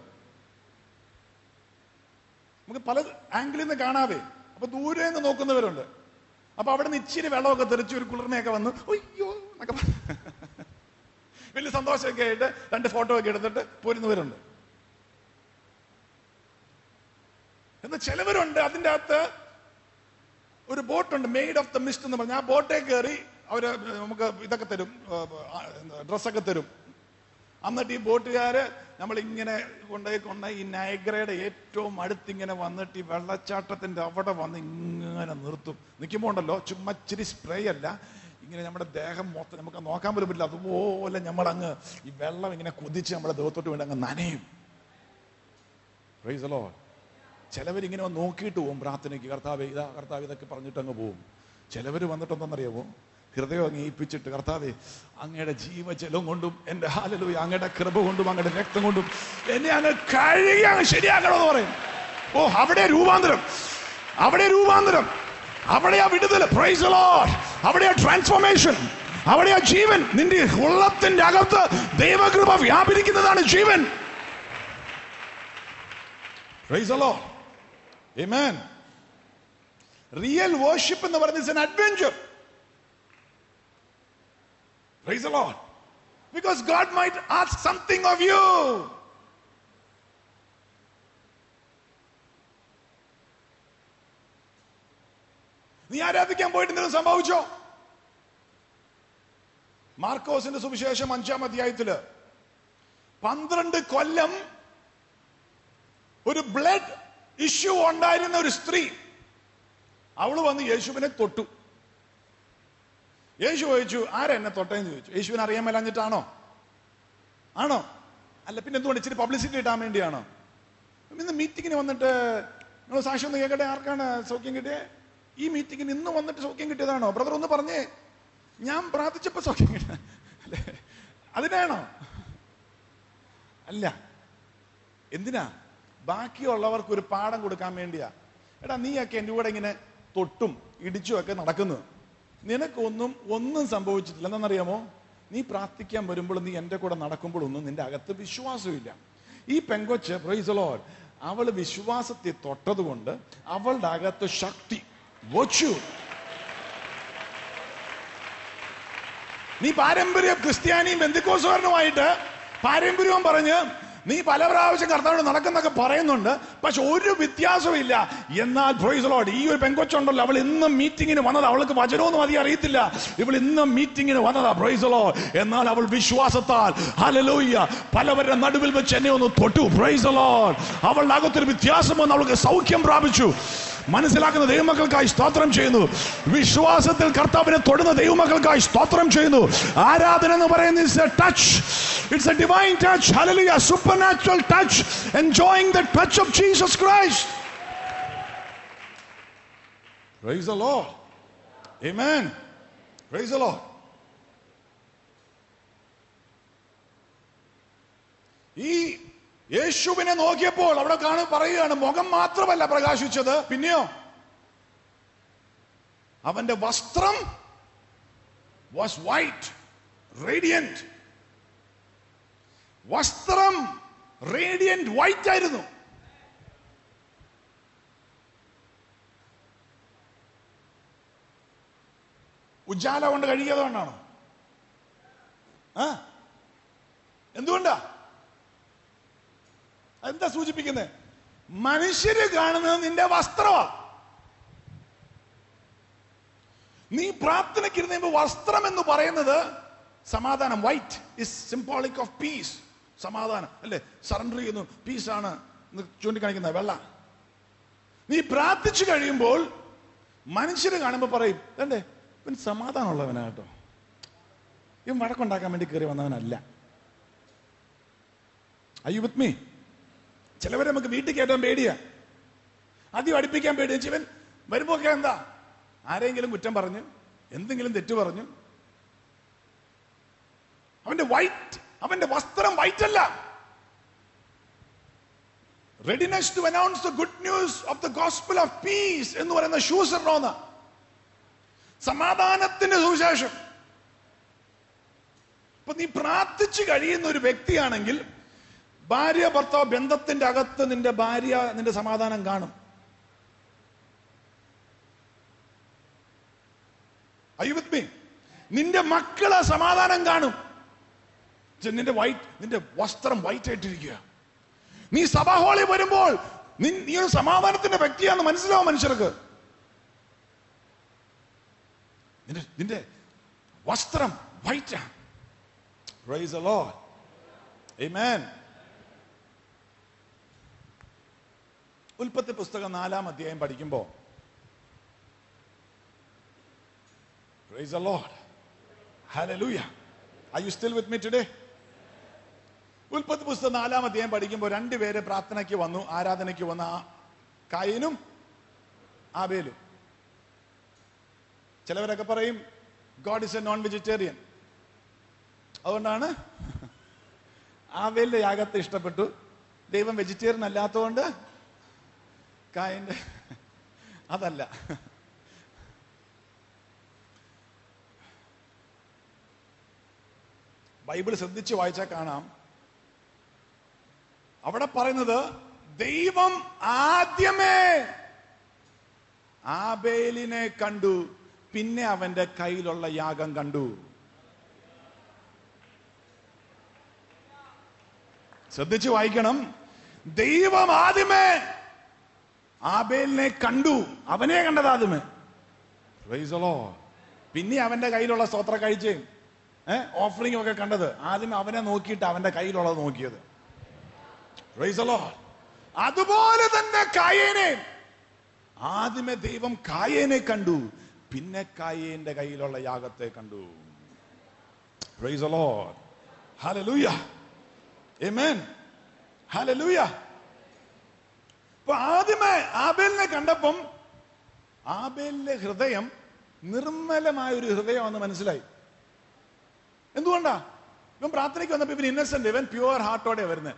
നമുക്ക് പല ആംഗിളിൽ നിന്ന് കാണാവേ അപ്പൊ ദൂരെ നിന്ന് നോക്കുന്നവരുണ്ട് അപ്പൊ അവിടെ നിന്ന് ഇച്ചിരി വെള്ളമൊക്കെ തെറിച്ച് ഒരു കുളിർമയൊക്കെ വന്ന് അയ്യോ എന്നൊക്കെ പറഞ്ഞ് വലിയ സന്തോഷമൊക്കെ ആയിട്ട് രണ്ട് ഫോട്ടോ ഒക്കെ എടുത്തിട്ട് പോരുന്നവരുണ്ട് എന്നാൽ ചിലവരുണ്ട് അതിൻ്റെ അകത്ത് ഒരു ബോട്ടുണ്ട് മെയ്ഡ് ഓഫ് ദ മിസ്റ്റ് എന്ന് പറഞ്ഞാൽ ആ ബോട്ടേ കയറി അവര് നമുക്ക് ഇതൊക്കെ തരും ഡ്രസ്സൊക്കെ തരും എന്നിട്ട് ഈ ബോട്ടുകാര് നമ്മൾ ഇങ്ങനെ കൊണ്ടുപോയി കൊണ്ടുപോയി ഈ നയഗ്രയുടെ ഏറ്റവും അടുത്തിങ്ങനെ വന്നിട്ട് ഈ വെള്ളച്ചാട്ടത്തിന്റെ അവിടെ വന്ന് ഇങ്ങനെ നിർത്തും നിൽക്കുമ്പോൾ ഉണ്ടല്ലോ ചുമ്മാ ഇച്ചിരി സ്പ്രേ അല്ല ഇങ്ങനെ നമ്മുടെ ദേഹം മൊത്തം നമുക്ക് നോക്കാൻ പോലും പറ്റില്ല അതുപോലെ നമ്മളങ്ങ് ഈ വെള്ളം ഇങ്ങനെ കുതിച്ച് നമ്മുടെ ദേഹത്തോട്ട് വേണ്ടി അങ്ങ് നനയും പ്രൈസലോ ചിലവരിങ്ങനെ വന്ന് നോക്കിയിട്ട് പോകും പ്രാർത്ഥനയ്ക്ക് കർത്താവ് ഇതാ കർത്താവ് ഇതൊക്കെ പറഞ്ഞിട്ട് അങ്ങ് പോകും ചിലവർ വന്നിട്ടെന്തെന്നറിയാമോ ഹൃദയം അങ്ങ് ഏൽപ്പിച്ചിട്ട് കർത്താവെ അങ്ങയുടെ ജീവജലം കൊണ്ടും എൻ്റെ ഹാലലൂയ അങ്ങയുടെ കൃപ കൊണ്ടും അങ്ങയുടെ രക്തം കൊണ്ടും എന്നെ അങ്ങ് കഴുകി അങ്ങ് ശരിയാക്കണമെന്ന് പറയും ഓ അവിടെ രൂപാന്തരം അവിടെ രൂപാന്തരം അവിടെയാ വിടുതൽ പ്രൈസ് ലോർഡ് അവിടെയാ ട്രാൻസ്ഫോർമേഷൻ അവിടെയാ ജീവൻ നിന്റെ ഉള്ളത്തിന്റെ അകത്ത് ദൈവകൃപ വ്യാപരിക്കുന്നതാണ് ജീവൻ praise Lord Amen. Real worship എന്ന് പറയുന്നത് is an adventure. Praise the Lord. Because God might ask something of you. നീ ആരാധിക്കാൻ പോയിട്ട് എന്തെങ്കിലും സംഭവിച്ചോ മാർക്കോസിന്റെ സുവിശേഷം അഞ്ചാം അധ്യായത്തില് പന്ത്രണ്ട് കൊല്ലം ഒരു ബ്ലഡ് ഇഷ്യൂ ഉണ്ടായിരുന്ന ഒരു സ്ത്രീ അവള് വന്ന് യേശുവിനെ തൊട്ടു യേശു ചോദിച്ചു ആരാ എന്നെ തൊട്ടേന്ന് ചോദിച്ചു യേശുവിനെ അറിയാൻ മേലാഞ്ഞിട്ടാണോ ആണോ അല്ല പിന്നെ എന്തുകൊണ്ട് ഇച്ചിരി പബ്ലിസിറ്റി കിട്ടാൻ വേണ്ടിയാണോ ഇന്ന് മീറ്റിങ്ങിന് വന്നിട്ട് നിങ്ങൾ സാക്ഷ്യം ഒന്ന് കേൾക്കട്ടെ ആർക്കാണ് സൗഖ്യം കിട്ടിയേ ഈ മീറ്റിങ്ങിന് ഇന്ന് വന്നിട്ട് സൗഖ്യം കിട്ടിയതാണോ ബ്രദർ ഒന്ന് പറഞ്ഞേ ഞാൻ പ്രാർത്ഥിച്ചപ്പോ സൗഖ്യം കിട്ടിയ അല്ലേ അതിനാണോ അല്ല എന്തിനാ ബാക്കിയുള്ളവർക്ക് ഒരു പാഠം കൊടുക്കാൻ വേണ്ടിയാ എടാ നീയൊക്കെ എൻ്റെ കൂടെ ഇങ്ങനെ തൊട്ടും ഇടിച്ചും ഒക്കെ നടക്കുന്നു നിനക്കൊന്നും ഒന്നും സംഭവിച്ചിട്ടില്ല എന്താണെന്നറിയാമോ നീ പ്രാർത്ഥിക്കാൻ വരുമ്പോൾ നീ എൻ്റെ കൂടെ നടക്കുമ്പോഴൊന്നും നിന്റെ അകത്ത് വിശ്വാസമില്ല ഈ പെങ്കൊച്ച് പ്രൈസലോ അവള് വിശ്വാസത്തെ തൊട്ടതുകൊണ്ട് അവളുടെ അകത്ത് ശക്തി വച്ചു നീ പാരമ്പര്യ ക്രിസ്ത്യാനിയും ബന്ധുക്കോസുകാരനുമായിട്ട് പാരമ്പര്യവും പറഞ്ഞ് നീ പല പ്രാവശ്യം കർത്താവിനോട് നടക്കുന്നൊക്കെ പറയുന്നുണ്ട് പക്ഷെ ഒരു വ്യത്യാസവും ഇല്ല എന്നാൽ പ്രൊയ്സലോട് ഈ ഒരു പെങ്കൊച്ചുണ്ടല്ലോ അവൾ ഇന്നും മീറ്റിങ്ങിന് വന്നത് അവൾക്ക് വചനമൊന്നും അധികം അറിയത്തില്ല ഇവൾ ഇന്നും മീറ്റിങ്ങിന് വന്നതാ പ്രൊയ്സലോ എന്നാൽ അവൾ വിശ്വാസത്താൽ ഹലലൂയ്യ പലവരുടെ നടുവിൽ വെച്ച് എന്നെ ഒന്ന് തൊട്ടു പ്രൊയ്സലോ അവളുടെ അകത്തൊരു വ്യത്യാസം വന്ന് അവൾക്ക് സൗഖ്യം പ്രാപിച്ചു മനസ്സിലാക്കുന്ന ദൈവമക്കൾക്കായി സ്തോത്രം ചെയ്യുന്നു വിശ്വാസത്തിൽ കർത്താവിനെ തൊടുന്ന ദൈവമക്കൾക്കായി സ്തോത്രം ചെയ്യുന്നു ആരാധന എന്ന് പറയുന്നത് it's a touch it's a divine touch hallelujah supernatural touch enjoying the touch of Jesus Christ praise the Lord amen praise the Lord ഈ യേശുവിനെ നോക്കിയപ്പോൾ അവിടെ കാണു പറയുകയാണ് മുഖം മാത്രമല്ല പ്രകാശിച്ചത് പിന്നെയോ അവന്റെ വസ്ത്രം വാസ് വൈറ്റ് റേഡിയന്റ് വസ്ത്രം റേഡിയന്റ് വൈറ്റ് ആയിരുന്നു ഉജാല കൊണ്ട് കഴുകിയത് കൊണ്ടാണോ ആ എന്തുകൊണ്ടാ എന്താ സൂചിപ്പിക്കുന്നത് മനുഷ്യര് കാണുന്നത് നിന്റെ വസ്ത്രമാ നീ പ്രാർത്ഥനയ്ക്ക് ഇരുന്ന് വസ്ത്രം എന്ന് പറയുന്നത് സമാധാനം white is symbolic of peace സമാധാനം അല്ലേ സറണ്ടർ ചെയ്യുന്നു പീസാണ് ചൂണ്ടിക്കാണിക്കുന്ന വെള്ള നീ പ്രാർത്ഥിച്ചു കഴിയുമ്പോൾ മനുഷ്യര് കാണുമ്പോൾ പറയും അല്ലേ ഇവൻ സമാധാനമുള്ളവനാ കേട്ടോ ഇവൻ വഴക്കുണ്ടാക്കാൻ വേണ്ടി കയറി വന്നവനല്ല അയ്യോ വിത്ത് മീ ചിലവരെ നമുക്ക് വീട്ടിൽ കയറ്റാൻ പേടിയാ ആദ്യം അടുപ്പിക്കാൻ പേടി ഇവൻ വരുമ്പോ ഒക്കെ എന്താ ആരെങ്കിലും കുറ്റം പറഞ്ഞു എന്തെങ്കിലും തെറ്റു പറഞ്ഞു അവന്റെ വൈറ്റ് അവന്റെ വസ്ത്രം വൈറ്റ് അല്ല readiness to announce the good news of the gospel of peace എന്ന് പറയുന്ന ഷൂസ് ഇടണമെന്ന് സമാധാനത്തിന്റെ സുവിശേഷം അപ്പൊ നീ പ്രാർത്ഥിച്ചു കഴിയുന്ന ഒരു വ്യക്തിയാണെങ്കിൽ ഭാര്യ ഭർത്താവ് ബന്ധത്തിന്റെ അകത്ത് നിന്റെ ഭാര്യ നിന്റെ സമാധാനം കാണും Are you with me? നിന്റെ മക്കള് സമാധാനം കാണും ചെ- നിന്റെ വൈറ്റ് നിന്റെ വസ്ത്രം വൈറ്റ് ആയിട്ടിരിക്കുക നീ സഭാഹോളി വരുമ്പോൾ നി- നീ ഒരു സമാധാനത്തിന്റെ വ്യക്തിയാന്ന് മനസ്സിലാവും മനുഷ്യർക്ക് നിന്റെ നിന്റെ വസ്ത്രം വൈറ്റാ Praise the Lord. Amen. ഉൽപ്പത്തി പുസ്തകം നാലാം അധ്യായം പഠിക്കുമ്പോ Praise the Lord. Hallelujah. Are you still with me today? ഉൽപ്പത്തി പുസ്തകം നാലാം അധ്യായം പഠിക്കുമ്പോൾ രണ്ടുപേര് പ്രാർത്ഥനയ്ക്ക് വന്നു ആരാധനയ്ക്ക് വന്ന ആ കായനും ആബേലും ചിലവരൊക്കെ പറയും God is a non vegetarian അതുകൊണ്ടാണ് ആവേലിന്റെ യാഗത്തെ ഇഷ്ടപ്പെട്ടു ദൈവം വെജിറ്റേറിയൻ അല്ലാത്തതുകൊണ്ട് കായന്റെ അതല്ല ബൈബിൾ ശ്രദ്ധിച്ച് വായിച്ചാൽ കാണാം അവിടെ പറയുന്നത് ദൈവം ആദ്യമേ ആബേലിനെ കണ്ടു പിന്നെ അവന്റെ കയ്യിലുള്ള യാഗം കണ്ടു ശ്രദ്ധിച്ച് വായിക്കണം ദൈവം ആദ്യമേ ആബേലിനെ കണ്ടു അവനെ കണ്ടത് ആദ്യമേ Praise the Lord. പിന്നെ അവന്റെ കയ്യിലുള്ള സ്തോത്ര കഴിച്ചേയും ഏഹ് ഓഫറിംഗ് ഒക്കെ കണ്ടത് ആദ്യം അവനെ നോക്കിയിട്ട് അവന്റെ കയ്യിലുള്ളത് നോക്കിയത് Praise the Lord. അതുപോലെ തന്നെ കായേനെ ആദ്യമേ ദൈവം കായേനെ കണ്ടു പിന്നെ കായേന്റെ കയ്യിലുള്ള യാഗത്തെ കണ്ടു Praise the Lord. Hallelujah. Amen. Hallelujah. അപ്പൊ ആദ്യമേ ആബേലിനെ കണ്ടപ്പം ആബേലിന്റെ ഹൃദയം നിർമ്മലമായ ഒരു ഹൃദയമാണെന്ന് മനസ്സിലായി എന്തുകൊണ്ടാ ഇവൻ പ്രാർത്ഥനയ്ക്ക് വന്നപ്പോ ഇവൻ ഇന്നസെന്റ് ഇവൻ പ്യുവർ ഹാർട്ടോടെ വരുന്നത്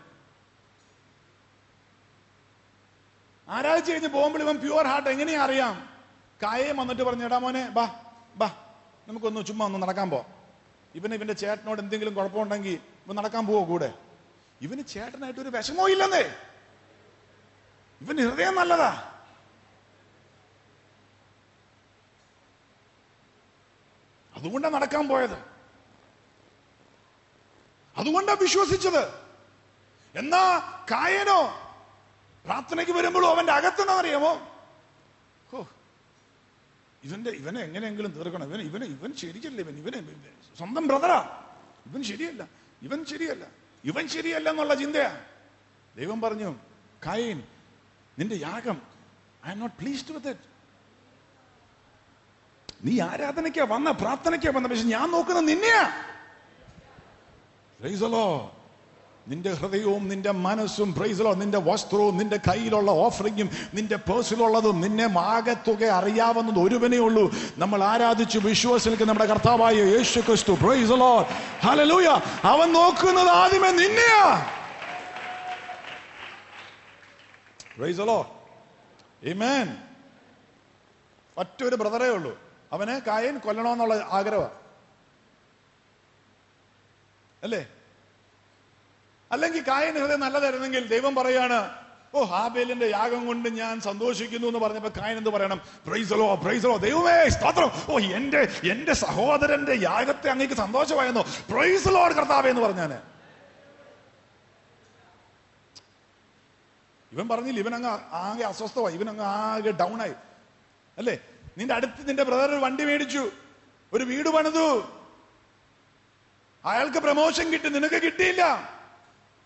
ആരാഴ്ച കഴിഞ്ഞ് പോകുമ്പോൾ ഇവൻ പ്യുവർ ഹാർട്ട് എങ്ങനെയാ അറിയാം കായം വന്നിട്ട് പറഞ്ഞു എടാ മോനെ ബാ ബാ നമുക്കൊന്ന് ചുമ്മാ ഒന്ന് നടക്കാൻ പോ ഇവന് ഇവന്റെ ചേട്ടനോട് എന്തെങ്കിലും കുഴപ്പമുണ്ടെങ്കിൽ ഇവൻ നടക്കാൻ പോവോ കൂടെ ഇവന് ചേട്ടനായിട്ട് ഒരു വിഷമോ ഇല്ലെന്നേ ഇവന് ഹൃദയം നല്ലതാ അതുകൊണ്ടാണ് നടക്കാൻ പോയത് അതുകൊണ്ടാ വിശ്വസിച്ചത് എന്നാ കായനോ പ്രാർത്ഥനയ്ക്ക് വരുമ്പോഴും അവന്റെ അകത്തെന്നറിയാമോ ഹോ ഇവന്റെ ഇവനെ എങ്ങനെയെങ്കിലും തീർക്കണം ഇവൻ ഇവന് ഇവൻ ശരിയല്ല ഇവൻ ഇവന് സ്വന്തം ബ്രദറാ ഇവൻ ശരിയല്ല ഇവൻ ശരിയല്ല ഇവൻ ശരിയല്ല എന്നുള്ള ചിന്തയാ ദൈവം പറഞ്ഞു കായൻ നിന്റെ യാഗം I'm not pleased with it നീ ആരാധനയ്ക്കാ വന്ന പ്രാർത്ഥനയ്ക്കാ വന്ന പക്ഷെ ഞാൻ നോക്കുന്ന നിന്നെയാ Praise the Lord. നിന്റെ ഹൃദയവും നിന്റെ മനസ്സും പ്രൈസലോ നിന്റെ വസ്ത്രവും നിന്റെ കയ്യിലുള്ള ഓഫറിങ്ങും നിന്റെ പേഴ്സിലുള്ളതും നിന്നെ ആകത്തുക അറിയാവുന്നത് ഒരുവനേ ഉള്ളൂ നമ്മൾ ആരാധിച്ചു വിശ്വസിക്കുന്ന നമ്മുടെ കർത്താവായ യേശു ക്രിസ്തു പ്രൈസലോ ഹലലൂയ അവൻ നോക്കുന്നത് ആദ്യമേ നിന്നെയാ പ്രൈസലോ Amen. ഒറ്റൊരു ബ്രദറേ ഉള്ളൂ അവന് കായൻ കൊല്ലണമെന്നുള്ള ആഗ്രഹമാണ് അല്ലേ അല്ലെങ്കിൽ കായൻ ഹൃദയം നല്ലതായിരുന്നെങ്കിൽ ദൈവം പറയാണ് ഓ ഹാബേലിന്റെ യാഗം കൊണ്ട് ഞാൻ സന്തോഷിക്കുന്നു എന്ന് പറഞ്ഞപ്പോ കായൻ എന്ത് പറയണം പ്രൈസലോ പ്രൈസലോ ദൈവമേ സ്തോത്രം ഓ എന്റെ എന്റെ സഹോദരന്റെ യാഗത്തെ അങ്ങേക്ക് സന്തോഷമായെന്നോ പ്രൈസലോ കർത്താവേ എന്ന് പറഞ്ഞാന് ഇവൻ പറഞ്ഞില്ല ഇവൻ അങ്ങ് ആകെ അസ്വസ്ഥമായി ഇവൻ അങ്ങ് ആകെ ഡൗൺ ആയി അല്ലേ നിന്റെ അടുത്ത് നിന്റെ ബ്രദർ ഒരു വണ്ടി മേടിച്ചു ഒരു വീട് പണിതു അയാൾക്ക് പ്രമോഷൻ കിട്ടി നിനക്ക് കിട്ടിയില്ല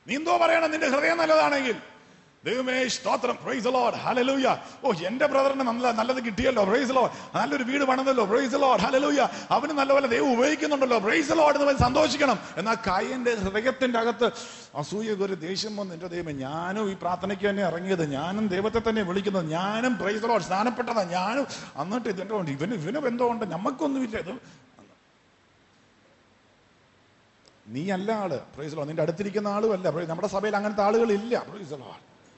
നീ എന്തോ പറയണം നിന്റെ ഹൃദയം നല്ലതാണെങ്കിൽ ദൈവമേ സ്തോത്രം പ്രൈസ് ലോഡ് ഹലലൂയ ഓ എന്റെ ബ്രദറിന് നല്ല നല്ലത് കിട്ടിയല്ലോ പ്രൈസ് ലോഡ് നല്ലൊരു വീട് പണിതല്ലോ പ്രൈസ് ലോഡ് ഹലലൂയ അവന് നല്ലപോലെ ദൈവം ഉപയോഗിക്കുന്നുണ്ടല്ലോ പ്രൈസ് ലോഡ് എന്ന് പറഞ്ഞ് സന്തോഷിക്കണം എന്നാൽ കയ്യന്റെ ഹൃദയത്തിന്റെ അകത്ത് അസൂയ ഒരു ദേഷ്യം വന്ന് എന്റെ ദൈവമേ ഞാനും ഈ പ്രാർത്ഥനയ്ക്ക് തന്നെ ഇറങ്ങിയത് ഞാനും ദൈവത്തെ തന്നെ വിളിക്കുന്നത് ഞാനും പ്രൈസ് ലോഡ് സ്നാനപ്പെട്ടതാ ഞാനും എന്നിട്ട് ഇതിന്റെ കൊണ്ട് ഇവന് ഇവന് ബന്ധമുണ്ട് നമുക്കൊന്നുമില്ല ഇത് നീ അല്ല ആള് പ്രൈസ് ലോ നിന്റെ അടുത്തിരിക്കുന്ന ആളും അല്ല Praise- നമ്മുടെ സഭയിൽ അങ്ങനത്തെ ആളുകൾ ഇല്ല പ്രൈസ് ലോ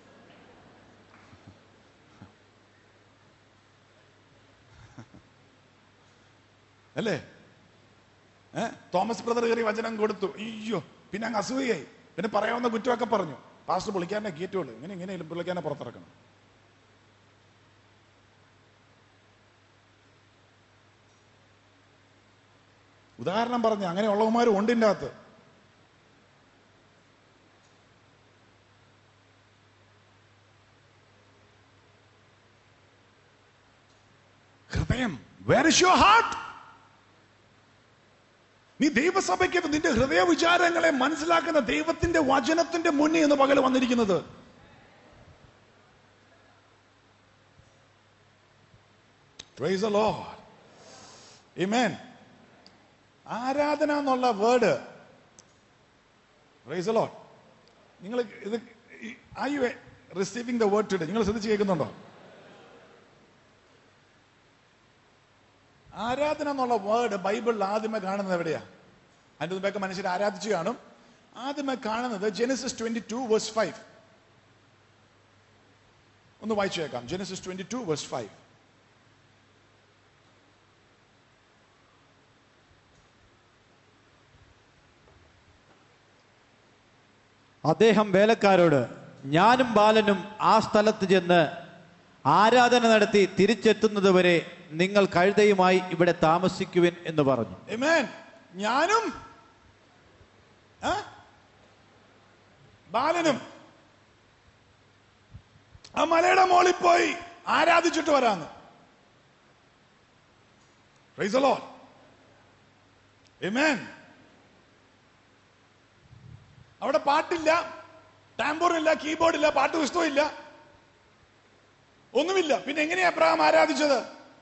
അല്ലേ ഏ തോമസ് ബ്രദർ കയറി വചനം കൊടുത്തു അയ്യോ പിന്നെ അങ്ങ് അസൂയായി പിന്നെ പറയാവുന്ന കുറ്റമൊക്കെ പറഞ്ഞു പാസ്റ്റർ പുള്ളിക്കാരനെ കയറ്റുള്ളൂ ഇങ്ങനെ ഇങ്ങനെയും പുള്ളിക്കാരനെ പുറത്തിറക്കണം ഉദാഹരണം പറഞ്ഞു അങ്ങനെ ഉള്ളവന്മാരും ഉണ്ട് ഇതിൻ്റെ അകത്ത് ഹൃദയം വേർ ഇസ് യുവർ ഹാർട്ട് നീ ദൈവസഭയ്ക്ക് നിന്റെ ഹൃദയ വിചാരങ്ങളെ മനസ്സിലാക്കുന്ന ദൈവത്തിന്റെ വചനത്തിന്റെ മുന്നിൽ എന്ന് പകൽ വന്നിരിക്കുന്നത് Praise the Lord. Amen. ആരാധന എന്നുള്ള വേർഡ് പ്രൈസ് ലോഡ് നിങ്ങൾ ഇത് I you receiving the word today നിങ്ങൾ ശ്രദ്ധിച്ച് കേൾക്കുന്നുണ്ടോ ആരാധന എന്നുള്ള വേർഡ് ബൈബിളിൽ ആദ്യമേ കാണുന്നത് എവിടെയാ അതിന്റെ മുമ്പൊക്കെ മനുഷ്യർ ആരാധിച്ചു കാണും ആദ്യമേ കാണുന്നത് Genesis twenty two verse five ഒന്ന് വായിച്ചു കേൾക്കാം Genesis twenty two verse five അദ്ദേഹം വേലക്കാരോട് ഞാനും ബാലനും ആ സ്ഥലത്ത് ചെന്ന് ആരാധന നടത്തി തിരിച്ചെത്തുന്നതുവരെ നിങ്ങൾ കഴുതയുമായി ഇവിടെ താമസിക്കുവിൻ എന്ന് പറഞ്ഞു Amen. ഞാനും ആ? ബാലനും ആ മലയുടെ മോളിൽ പോയി ആരാധിച്ചിട്ട് വരാന്ന് Praise the Lord. Amen. അവിടെ പാട്ടില്ല ടാമ്പൂർ ഇല്ല കീബോർഡ് ഇല്ല പാട്ട് പുസ്തകം ഇല്ല ഒന്നുമില്ല പിന്നെ എങ്ങനെയാ അബ്രഹാം ആരാധിച്ചത്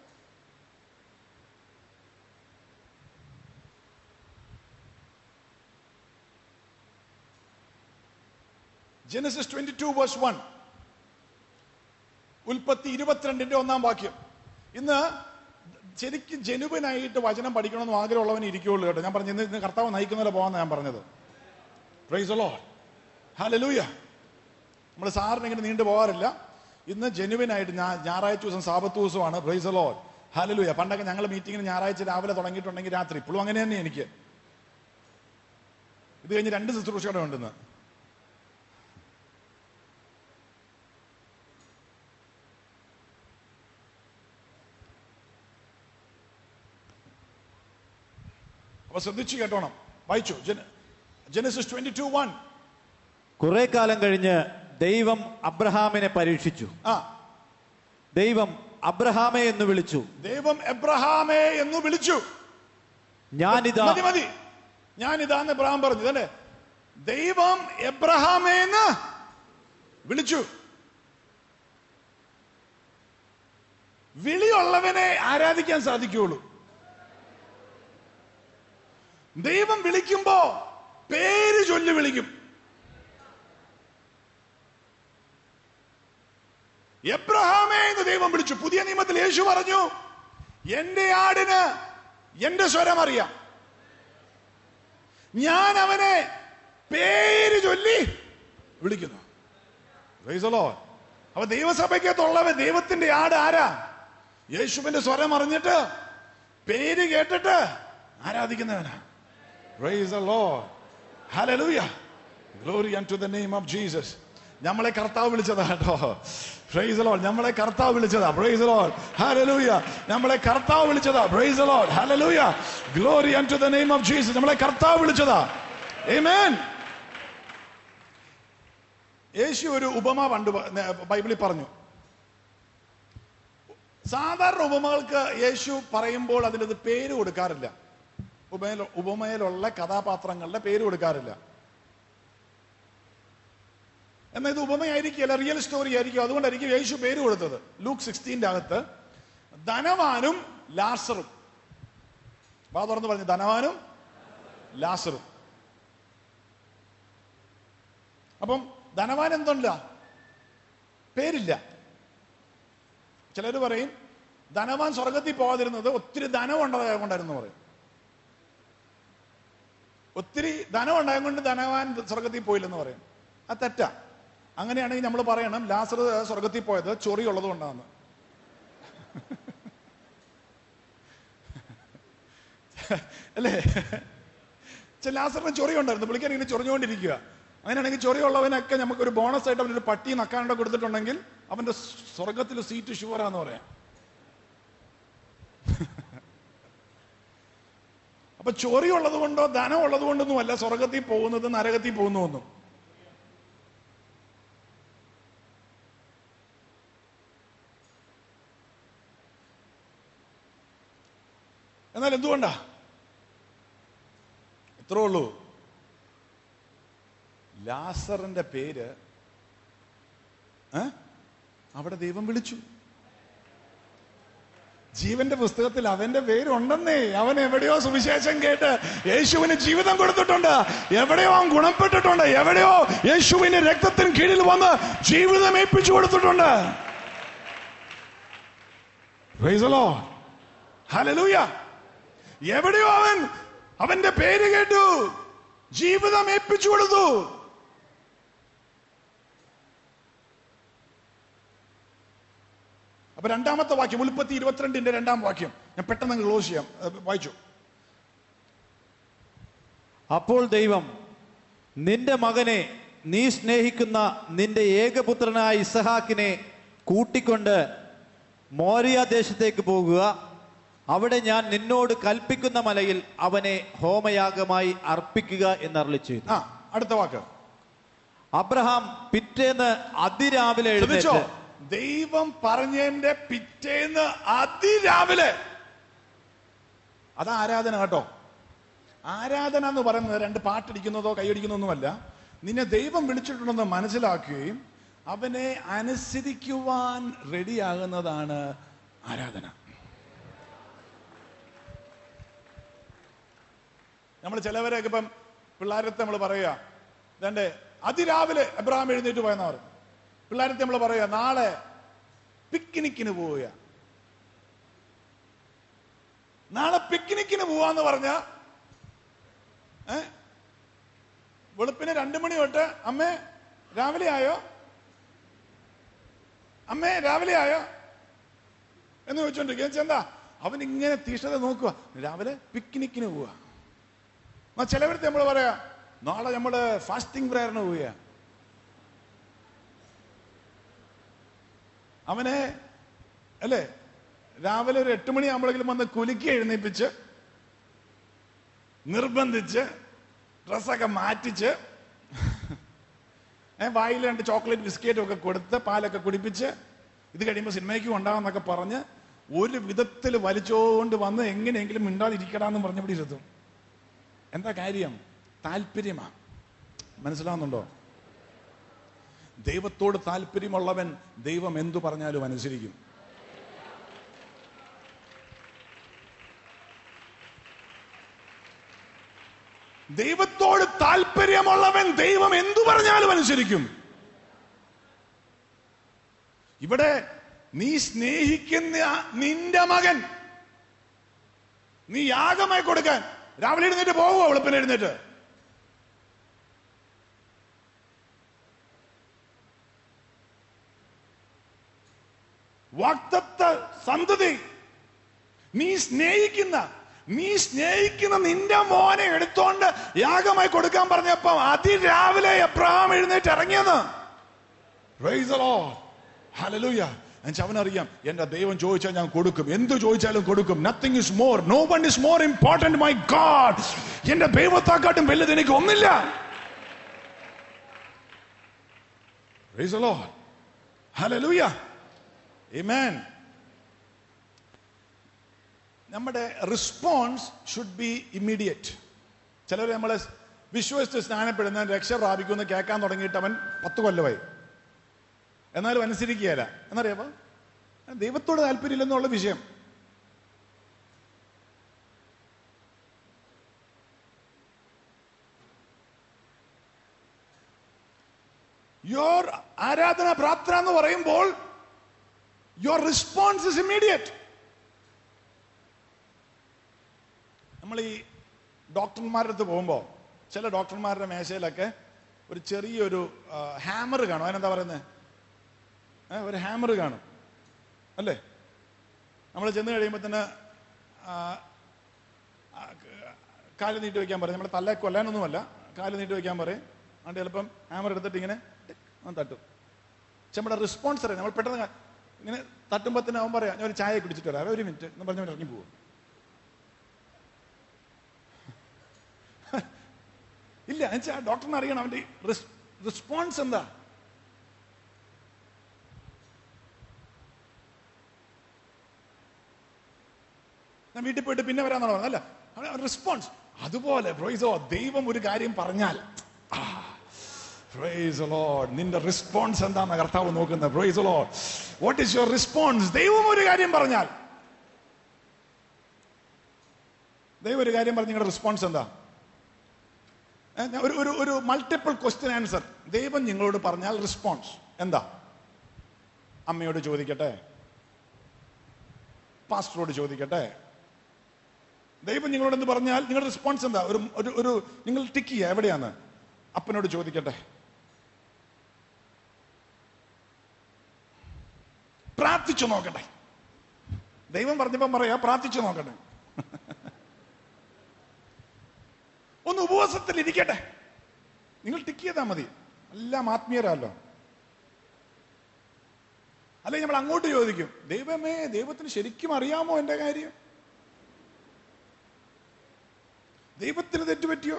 Genesis twenty two verse one ഉൽപ്പത്തി ഇരുപത്തിരണ്ടിന്റെ ഒന്നാം വാക്യം ഇന്ന് ശരിക്കും ജനുവനായിട്ട് വചനം പഠിക്കണമെന്ന് ആഗ്രഹമുള്ളവൻ ഇരിക്കുള്ളൂ കേട്ടോ ഞാൻ പറഞ്ഞു ഇന്ന് ഇന്ന് കർത്താവ് നയിക്കുന്നപോലെ പോകാമെന്ന് ഞാൻ പറഞ്ഞത് പ്രൈസ് ലോ ഹലലൂയ നമ്മൾ സാറിന് ഇങ്ങനെ നീണ്ടു പോകാറില്ല ഇന്ന് ജനുവിനായിട്ട് ഞാൻ ഞായറാഴ്ച ദിവസം സാപത്ത് ദിവസമാണ് പ്രൈസ് ലോ ഹലലൂയ പണ്ടൊക്കെ ഞങ്ങൾ മീറ്റിങ്ങിന് ഞായറാഴ്ച രാവിലെ തുടങ്ങിയിട്ടുണ്ടെങ്കിൽ രാത്രി ഇപ്പോഴും അങ്ങനെ തന്നെ എനിക്ക് ഇത് കഴിഞ്ഞ് രണ്ട് ശുശ്രൂഷയുടെ ഉണ്ടെന്ന് അപ്പൊ ശ്രദ്ധിച്ചു കേട്ടോണം വായിച്ചു ജനസിസ് ട്വന്റി ടു വൺ കുറെ കാലം കഴിഞ്ഞ് ദൈവം അബ്രഹാമിനെ പരീക്ഷിച്ചു ആ ദൈവം അബ്രഹാമെ എന്ന് വിളിച്ചു ദൈവം എബ്രഹാമേ എന്ന് വിളിച്ചു ഞാനിതാ മതി മതി ഞാൻ ഇതാന്ന് എബ്രഹാം പറഞ്ഞു ഇതല്ലേ ദൈവം എബ്രഹാമേ എന്ന് വിളിച്ചു വിളിയുള്ളവനെ ആരാധിക്കാൻ സാധിക്കുകയുള്ളൂ ദൈവം വിളിക്കുമ്പോ പേര് ചൊല്ലി വിളിക്കും എബ്രഹാമേ എന്ന് ദൈവം വിളിച്ചു പുതിയ നിയമത്തിൽ യേശു പറഞ്ഞു എന്റെ ആടിന് എന്റെ സ്വരം അറിയാം ഞാൻ അവനെ പേര് ചൊല്ലി വിളിക്കുന്നു Praise the Lord. അപ്പൊ ദൈവസഭയ്ക്കകത്തുള്ളവൻ ദൈവത്തിന്റെ ആട് ആരാ യേശുവിന്റെ സ്വരം അറിഞ്ഞിട്ട് പേര് കേട്ടിട്ട് ആരാധിക്കുന്നവനാ Praise the Lord. Hallelujah. Glory unto the name of Jesus. നമ്മളെ കർത്താവ് വിളിച്ചതാ കേട്ടോ പ്രൈസ് the Lord. നമ്മളെ കർത്താവ് വിളിച്ചതാ പ്രൈസ് ലോഡ് ഹല്ലേലൂയ നമ്മളെ കർത്താവ് വിളിച്ചതാ praise Lord hallelujah glory unto the name of Jesus. നമ്മളെ കർത്താവ് വിളിച്ചതാ Amen. യേശു ഒരു ഉപമ പണ്ട് പ- ന- ബൈബിളിൽ പറഞ്ഞു സാധാരണ ഉപമകൾക്ക് യേശു പറയുമ്പോൾ അതിനത് പേര് കൊടുക്കാറില്ല ഉപമയിൽ ഉപമയിലുള്ള കഥാപാത്രങ്ങളുടെ പേര് കൊടുക്കാറില്ല എന്നാൽ ഇത് ഉപമയായിരിക്കില്ല റിയൽ സ്റ്റോറി ആയിരിക്കും അതുകൊണ്ടായിരിക്കും യേശു പേര് കൊടുത്തത് ലൂക്ക് സിക്സ്റ്റീൻ്റെ അകത്ത് ധനവാനും ലാസറും വാ തുറന്ന് പറഞ്ഞു ധനവാനും ലാസറും അപ്പം ധനവാൻ എന്തുണ്ട പേരില്ല ചിലർ പറയും ധനവാൻ സ്വർഗത്തിൽ പോകാതിരുന്നത് ഒത്തിരി ധനം ഉണ്ടായ കൊണ്ടായിരുന്നു പറയും ഒത്തിരി ധനം ഉണ്ടായത് കൊണ്ട് ധനവാൻ സ്വർഗത്തിൽ പോയില്ലെന്ന് പറയും അത് തെറ്റാ അങ്ങനെയാണെങ്കിൽ നമ്മൾ പറയണം ലാസർ സ്വർഗത്തിൽ പോയത് ചൊറി ഉള്ളത് കൊണ്ടാണ് അല്ലേ ചെ- ലാസറിന് ചൊറി ഉണ്ടായിരുന്നു പുള്ളിക്കാരൻ ഇങ്ങനെ ചൊറിഞ്ഞുകൊണ്ടിരിക്കുക അങ്ങനെയാണെങ്കിൽ ചൊറിയുള്ളവനൊക്കെ നമുക്കൊരു ബോണസ് ആയിട്ട് അവനൊരു പട്ടി നക്കാണ്ട കൊടുത്തിട്ടുണ്ടെങ്കിൽ അവന്റെ സ്വർഗത്തിൽ സീറ്റ് ഷുവറാന്ന് പറയാം അപ്പൊ ചൊറി ഉള്ളത് കൊണ്ടോ ധനം ഉള്ളത് കൊണ്ടൊന്നും അല്ല സ്വർഗത്തിൽ പോകുന്നത് നരകത്തിൽ പോകുന്നു ഒന്നും എന്നാൽ എന്തുകൊണ്ടാ ഇത്രേ ഉള്ളൂ ലാസറിന്റെ പേര് ഏ? അവിടെ ദൈവം വിളിച്ചു ജീവന്റെ പുസ്തകത്തിൽ അവന്റെ പേരുണ്ടെന്നേ അവൻ എവിടെയോ സുവിശേഷം കേട്ട് യേശുവിന് ജീവിതം കൊടുത്തിട്ടുണ്ട് എവിടെയോ അവൻ ഗുണപ്പെട്ടിട്ടുണ്ട് എവിടെയോ യേശുവിന്റെ രക്തത്തിന് കീഴിൽ വന്ന് ജീവിതം ഏൽപ്പിച്ചു കൊടുത്തിട്ടുണ്ട് Praise the Lord. Hallelujah. എവിടെയോ അവൻ അവന്റെ പേര് കേട്ടു ജീവിതം ഏൽപ്പിച്ചു കൊടുത്തു അപ്പൊ രണ്ടാമത്തെ വാക്യം ഉൽപ്പത്തി ഇരുപത്തിരണ്ടിന്റെ രണ്ടാം വാക്യം ഞാൻ പെട്ടെന്ന് അങ്ങ് ക്ലോസ് ചെയ്യാം അത് വായിച്ചു അപ്പോൾ ദൈവം നിന്റെ മകനെ നീ സ്നേഹിക്കുന്ന നിന്റെ ഏകപുത്രനായ ഇസഹാക്കിനെ കൂട്ടിക്കൊണ്ട് മോരിയ ദേശത്തേക്ക് പോകുക അവിടെ ഞാൻ നിന്നോട് കൽപ്പിക്കുന്ന മലയിൽ അവനെ ഹോമയാഗമായി അർപ്പിക്കുക എന്നരളി ചെയ്തു ആ അടുത്ത വാക്ക് അബ്രഹാം പിറ്റേന്ന് അതിരാവിലെ ശ്രദ്ധിച്ചോ എഴുന്നേറ്റ് ദൈവം പറഞ്ഞതിന്റെ പിറ്റേന്ന് അതിരാവിലെ അത് ആരാധന കേട്ടോ ആരാധന എന്ന് പറയുന്നത് രണ്ട് പാട്ടടിക്കുന്നതോ കൈയടിക്കുന്നതൊന്നുമല്ല നിന്നെ ദൈവം വിളിച്ചിട്ടുണ്ടെന്ന് മനസ്സിലാക്കുകയും അവനെ അനുസരിക്കുവാൻ റെഡിയാകുന്നതാണ് ആരാധന നമ്മൾ ചിലവരൊക്കെ ഇപ്പം പിള്ളേരത്തെ നമ്മൾ പറയുക ഇതണ്ട് അതിരാവിലെ അബ്രഹാം എഴുന്നേറ്റ് പോയെന്നാ പറയും പിള്ളേരത്തെ നമ്മൾ പറയുക നാളെ പിക്നിക്കിന് പോവുക നാളെ പിക്നിക്കിന് പോവാന്ന് പറഞ്ഞ ഏ വെളുപ്പിന് രണ്ടു മണി തൊട്ട് അമ്മേ രാവിലെ ആയോ അമ്മേ രാവിലെ ആയോ എന്ന് ചോദിച്ചോണ്ടിരിക്കുക എന്താ അവൻ ഇങ്ങനെ തീഷ്ണത നോക്കുക രാവിലെ പിക്നിക്കിന് പോവുക ആ ചിലവരത്തെ നമ്മൾ പറയാ നാളെ നമ്മള് ഫാസ്റ്റിംഗ് പ്രയറിന് പോവുക അവനെ അല്ലേ രാവിലെ ഒരു എട്ട് മണിയാകുമ്പോഴെങ്കിലും വന്ന് കുലുക്കി എഴുന്നേപ്പിച്ച് നിർബന്ധിച്ച് ഡ്രസ്സൊക്കെ മാറ്റിച്ച് ഏ, വായിൽ രണ്ട് ചോക്ലേറ്റ് ബിസ്ക്കറ്റും ഒക്കെ കൊടുത്ത് പാലൊക്കെ കുടിപ്പിച്ച് ഇത് കഴിയുമ്പോൾ സിനിമയ്ക്ക് കൊണ്ടാകുന്നൊക്കെ പറഞ്ഞ് ഒരു വിധത്തിൽ വലിച്ചോണ്ട് വന്ന് എങ്ങനെയെങ്കിലും മിണ്ടാതിരിക്കടാന്ന് പറഞ്ഞവിടെ ഇരുത്തും എന്താ കാര്യം താല്പര്യമാ മനസ്സിലാവുന്നുണ്ടോ ദൈവത്തോട് താല്പര്യമുള്ളവൻ ദൈവം എന്തു പറഞ്ഞാലും അനുസരിക്കും ദൈവത്തോട് താല്പര്യമുള്ളവൻ ദൈവം എന്തു പറഞ്ഞാലും അനുസരിക്കും ഇവിടെ നീ സ്നേഹിക്കുന്ന നിന്റെ മകൻ നീ യാഗമായി കൊടുക്കാൻ രാവിലെ എഴുന്നേറ്റ് പോകുമോ വെളുപ്പിന് എഴുന്നേറ്റ് വാക്തത്വ സന്തതി നീ സ്നേഹിക്കുന്ന നീ സ്നേഹിക്കുന്ന നിന്റെ മോനെ എടുത്തോണ്ട് യാഗമായി കൊടുക്കാൻ പറഞ്ഞപ്പോ അതിരാവിലെ എബ്രഹാം എഴുന്നേറ്റ് ഇറങ്ങിയെന്ന് Praise the Lord. Hallelujah. എന്നുവെച്ചാൽ അവനറിയാം എന്റെ ദൈവം ചോദിച്ചാൽ ഞാൻ കൊടുക്കും എന്ത് ചോദിച്ചാലും കൊടുക്കും nothing is more no one is more important my God എന്റെ ദൈവത്താക്കാട്ടും വലുത് എനിക്ക് ഒന്നില്ല Praise the Lord. Hallelujah. Amen. നമ്മുടെ റെസ്പോൺസ് ഷുഡ് ബി ഇമ്മീഡിയറ്റ് ചിലർ നമ്മളെ വിശ്വസിച്ച് സ്നാനപ്പെടുന്ന രക്ഷ പ്രാപിക്കുമെന്ന് കേൾക്കാൻ തുടങ്ങിയിട്ട് അവൻ പത്ത് കൊല്ലമായി എന്നാലും അനുസരിക്കുകയല്ല എന്നറിയാമോ ദൈവത്തോട് താല്പര്യമില്ലെന്നുള്ള വിഷയം യോർ ആരാധന പ്രാർത്ഥന എന്ന് പറയുമ്പോൾ യുവർ റെസ്പോൺസ് ഇസ് ഇമ്മീഡിയറ്റ് നമ്മൾ ഈ ഡോക്ടർമാരുടെ അടുത്ത് പോകുമ്പോൾ ചില ഡോക്ടർമാരുടെ മേശയിലൊക്കെ ഒരു ചെറിയൊരു ഹാമർ കാണും അതിനെന്താ പറയുന്നത് ഒരു ഹാമർ കാണും അല്ലേ നമ്മൾ ചെന്ന് കഴിയുമ്പോൾ തന്നെ ആ, ആ, കാല് നീട്ടി വെക്കാൻ പറയും നമ്മളെ തലേ കൊല്ലാനൊന്നുമല്ല കാല് നീട്ടി വെക്കാൻ പറയും അതുകൊണ്ട് ചിലപ്പം ഹാമർ എടുത്തിട്ട് ഇങ്ങനെ ടിക് ഒന്ന് തട്ടും പക്ഷെ നമ്മുടെ റെസ്പോൺസ് അറിയാം നമ്മൾ പെട്ടെന്ന് ക- ഇങ്ങനെ തട്ടുമ്പോൾ തന്നെ അവൻ പറയാം ഞാൻ ഒരു ചായ കുടിച്ചിട്ട് വരാം ഒരു മിനിറ്റ് എന്ന് പറഞ്ഞ് അവൻ ഇറങ്ങി പോകും ഇല്ല എന്നുവെച്ചാൽ ഡോക്ടറിന് അറിയണം അവന്റെ റെസ്പോൺസ് എന്താ ഞാൻ വീട്ടിൽ പോയിട്ട് പിന്നെ വരാന്നാണ് പറഞ്ഞത് അല്ല റെസ്പോൺസ് അതുപോലെ പ്രൈസോ ദൈവം ഒരു കാര്യം പറഞ്ഞാൽ പ്രൈസ് ലോഡ് നിന്റെ റെസ്പോൺസ് എന്താന്ന് കർത്താവ് നോക്കുന്നത് praise Lord what is your response ദൈവം ഒരു കാര്യം പറഞ്ഞാൽ ദൈവം ഒരു കാര്യം പറഞ്ഞ നിങ്ങളുടെ റെസ്പോൺസ് എന്താ ഏ, ഞാൻ ഒരു ഒരു ഒരു മൾട്ടിപ്പിൾ ക്വസ്റ്റ്യൻ ആൻസർ ദൈവം നിങ്ങളോട് പറഞ്ഞാൽ റെസ്പോൺസ് എന്താ അമ്മയോട് ചോദിക്കട്ടെ പാസ്റ്ററോട് ചോദിക്കട്ടെ ദൈവം നിങ്ങളോട് എന്ത് പറഞ്ഞാൽ നിങ്ങളുടെ റെസ്പോൺസ് എന്താ ഒരു ഒരു ഒരു നിങ്ങൾ ടിക്ക് ചെയ്യുക എവിടെയാണ് അപ്പനോട് ചോദിക്കട്ടെ പ്രാർത്ഥിച്ചു നോക്കട്ടെ ദൈവം പറഞ്ഞപ്പം പറയാ പ്രാർത്ഥിച്ചു നോക്കട്ടെ ഒന്ന് ഉപവാസത്തിൽ ഇരിക്കട്ടെ നിങ്ങൾ ടിക്ക് ചെയ്താൽ മതി എല്ലാം ആത്മീയരല്ലോ അല്ലെങ്കിൽ നമ്മൾ അങ്ങോട്ട് ചോദിക്കും ദൈവമേ ദൈവത്തിന് ശരിക്കും അറിയാമോ എന്റെ കാര്യം ദൈവത്തിന് തെറ്റുപറ്റിയോ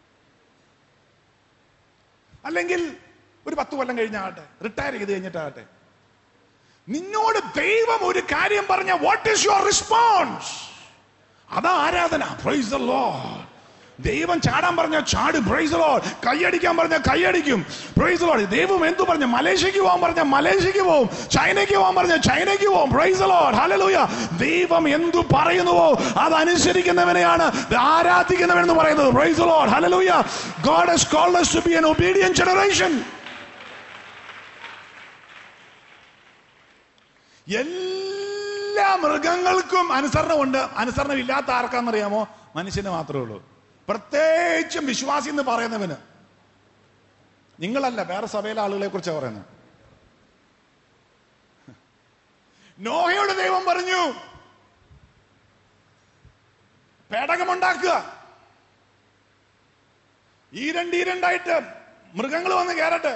അല്ലെങ്കിൽ ഒരു പത്ത് കൊല്ലം കഴിഞ്ഞാകട്ടെ റിട്ടയർ ചെയ്ത് കഴിഞ്ഞിട്ടാകട്ടെ നിന്നോട് ദൈവം ഒരു കാര്യം പറഞ്ഞ വാട്ട് ഈസ് യുവർ റെസ്പോൺസ് അതാ ആരാധന പ്രൈസ് ദ ലോർഡ് ദൈവം ചാടാൻ പറഞ്ഞ ചാട് പ്രൈസ് ലോഡ് കൈയടിക്കാൻ പറഞ്ഞ കൈയടിക്കും പ്രൈസ് ലോഡ് ദൈവം എന്തു പറഞ്ഞ മലേഷ്യക്ക് പോകാൻ പറഞ്ഞ മലേഷ്യക്ക് പോകും ചൈനയ്ക്ക് പോകാൻ പറഞ്ഞ ചൈനയ്ക്ക് പോകും പ്രൈസ് ലോഡ് ഹല്ലേലൂയ ദൈവം എന്തു പറയുന്നുവോ അത് അനുസരിക്കുന്നവനെയാണ് ആരാധിക്കുന്നവൻ എന്ന് പറയുന്നത് praise Lord hallelujah God has called us to be an obedient generation എല്ലാ മൃഗങ്ങൾക്കും അനുസരണം ഉണ്ട് അനുസരണം ഇല്ലാത്ത ആർക്കാന്നറിയാമോ മനുഷ്യന് മാത്രമേ ഉള്ളൂ പ്രത്യേകിച്ചും വിശ്വാസി എന്ന് പറയുന്നവന് നിങ്ങളല്ല വേറെ സഭയിലെ ആളുകളെ കുറിച്ചാണ് പറയുന്നത് നോഹയോട് ദൈവം പറഞ്ഞു പേടകമുണ്ടാക്കുക ഈ രണ്ട് ഈ രണ്ടായിട്ട് മൃഗങ്ങൾ വന്ന് കയറട്ടെ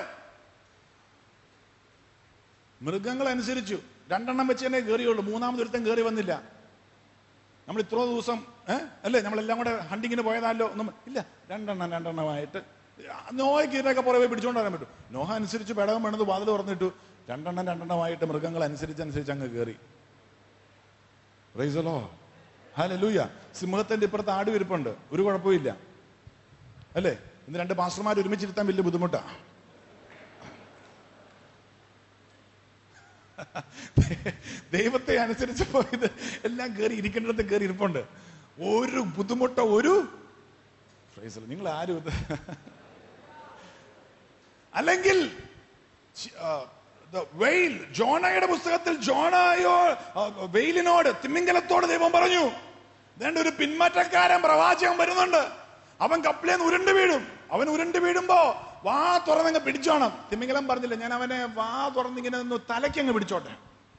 മൃഗങ്ങൾ അനുസരിച്ചു രണ്ടെണ്ണം വെച്ച് തന്നെ കയറിയുള്ളൂ മൂന്നാമത് ഒരുത്തൻ കയറി വന്നില്ല നമ്മൾ ഇത്ര ദിവസം ഏഹ് അല്ലേ നമ്മളെല്ലാം കൂടെ ഹണ്ടിങ്ങിന് പോയതാലോ ഒന്നും ഇല്ല രണ്ടെണ്ണം രണ്ടെണ്ണമായിട്ട് നോയ്ക്ക് ഇതിനൊക്കെ പുറകെ പിടിച്ചുകൊണ്ട് വരാൻ പറ്റും നോഹ അനുസരിച്ച് പേടകം വേണത് വാതിൽ തുറന്നിട്ടു രണ്ടെണ്ണം രണ്ടെണ്ണമായിട്ട് മൃഗങ്ങൾ അനുസരിച്ച് അനുസരിച്ച് അങ്ങ് കയറി റൈസലോ ഹാലൂയ സിംഹത്തിന്റെ ഇപ്പുറത്ത് ആട് വിരിപ്പുണ്ട് ഒരു കുഴപ്പമില്ല അല്ലേ ഇന്ന് രണ്ട് മാസ്റ്റർമാർ ഒരുമിച്ചിരുത്താൻ വലിയ ബുദ്ധിമുട്ടാ ദൈവത്തെ അനുസരിച്ചപ്പോ ഇത് എല്ലാം കയറി ഇരിക്കേണ്ടിടത്ത് കയറി ഇരിപ്പുണ്ട് ഒരു ബുദ്ധിമുട്ടോ ഒരു Praise the Lord. നിങ്ങൾ ആരും ഇത് അല്ലെങ്കിൽ വെയിൽ ജോണയുടെ പുസ്തകത്തിൽ ജോണയോ ആ, വെയിലിനോട് തിമിംഗലത്തോട് ദൈവം പറഞ്ഞു വേണ്ട ഒരു പിന്മാറ്റക്കാരൻ പ്രവാചകൻ വരുന്നുണ്ട് അവൻ കപ്പിലേന്ന് ഉരുണ്ട് വീഴും അവൻ ഉരുണ്ട് വീഴുമ്പോ വാ തുറന്നങ്ങ് പിടിച്ചോണം തിമിംഗലം പറഞ്ഞില്ല ഞാൻ അവനെ വാ തുറന്നിങ്ങനെ ഒന്ന് തലയ്ക്കങ്ങ് പിടിച്ചോട്ടെ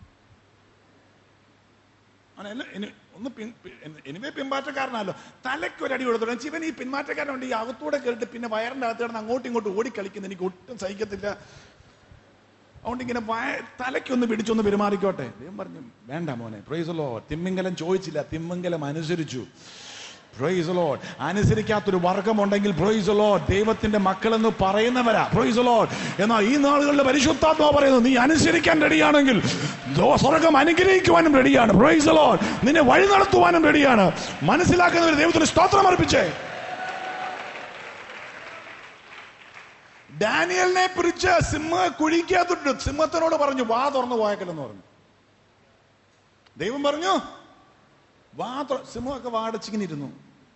അവനല്ല ഇനി ഒന്ന് പിൻ എനിവേ പിന്മാറ്റക്കാരനല്ലോ തലയ്ക്ക് ഒരു അടി കൊടുത്തോളാം ഇവൻ ഈ പിന്മാറ്റക്കാരനുണ്ട് ഈ അകത്തൂടെ കേട്ടിട്ട് പിന്നെ വയറിന്റെ അകത്ത് കിടന്ന് അങ്ങോട്ടും ഇങ്ങോട്ടും ഓടിക്കളിക്കുന്ന എനിക്ക് ഒട്ടും സഹിക്കത്തില്ല അതുകൊണ്ട് ഇങ്ങനെ വയ- തലയ്ക്കൊന്ന് പിടിച്ചൊന്ന് പെരുമാറിക്കോട്ടെ ദൈവം പറഞ്ഞു വേണ്ട മോനെ പ്രൈസലോ തിമ്മിങ്കലം ചോദിച്ചില്ല തിമ്മിങ്കലം അനുസരിച്ചു പ്രൈസലോ അനുസരിക്കാത്തൊരു വർഗമുണ്ടെങ്കിൽ പ്രൈസലോ ദൈവത്തിന്റെ മക്കളെന്ന് പറയുന്നവരാ പ്രൈസലോ എന്നാൽ ഈ നാളുകളിൽ പരിശുദ്ധാത്മാ പറയുന്നു നീ അനുസരിക്കാൻ റെഡിയാണെങ്കിൽ ദോ- സ്വർഗം അനുഗ്രഹിക്കുവാനും റെഡിയാണ് പ്രൈസലോ നിന്നെ വഴി നടത്തുവാനും റെഡിയാണ് മനസ്സിലാക്കുന്നവർ ദൈവത്തിന് സ്തോത്രം അർപ്പിച്ചേ ഡാനിയലിനെ പിടിച്ച് സിംഹ കുഴിക്കാത്തിട്ട് സിംഹത്തിനോട് പറഞ്ഞു വാ തുറന്നു പോയേക്കലെന്ന് പറഞ്ഞു ദൈവം പറഞ്ഞു വാ തുറ സിംഹമൊക്കെ വാടച്ചിങ്ങനെ ഇരുന്നു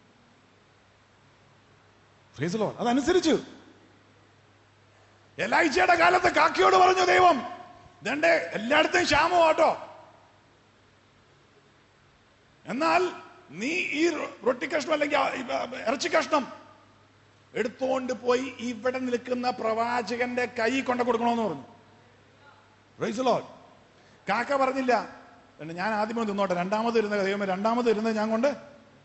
Praise the Lord. അതനുസരിച്ചു എലൈച്ചയുടെ കാലത്ത് കാക്കിയോട് പറഞ്ഞു ദൈവം ദണ്ടേ എല്ലായിടത്തും ക്ഷാമമാട്ടോ എന്നാൽ നീ ഈ റൊട്ടി കഷ്ണം അല്ലെങ്കിൽ ആ ഈ ഇറച്ചി കഷ്ണം എടുത്തുകൊണ്ട് പോയി ഇവിടെ നിൽക്കുന്ന പ്രവാചകന്റെ കൈ കൊണ്ട കൊടുക്കണമെന്ന് പറഞ്ഞു Praise the Lord. കാക്ക പറഞ്ഞില്ല "എന്നിട്ട് ഞാൻ ആദ്യമേ തിന്നോട്ടെ രണ്ടാമത് ഇരുന്ന ദൈവമേ രണ്ടാമത് ഇരുന്നത് ഞാൻ കൊണ്ട്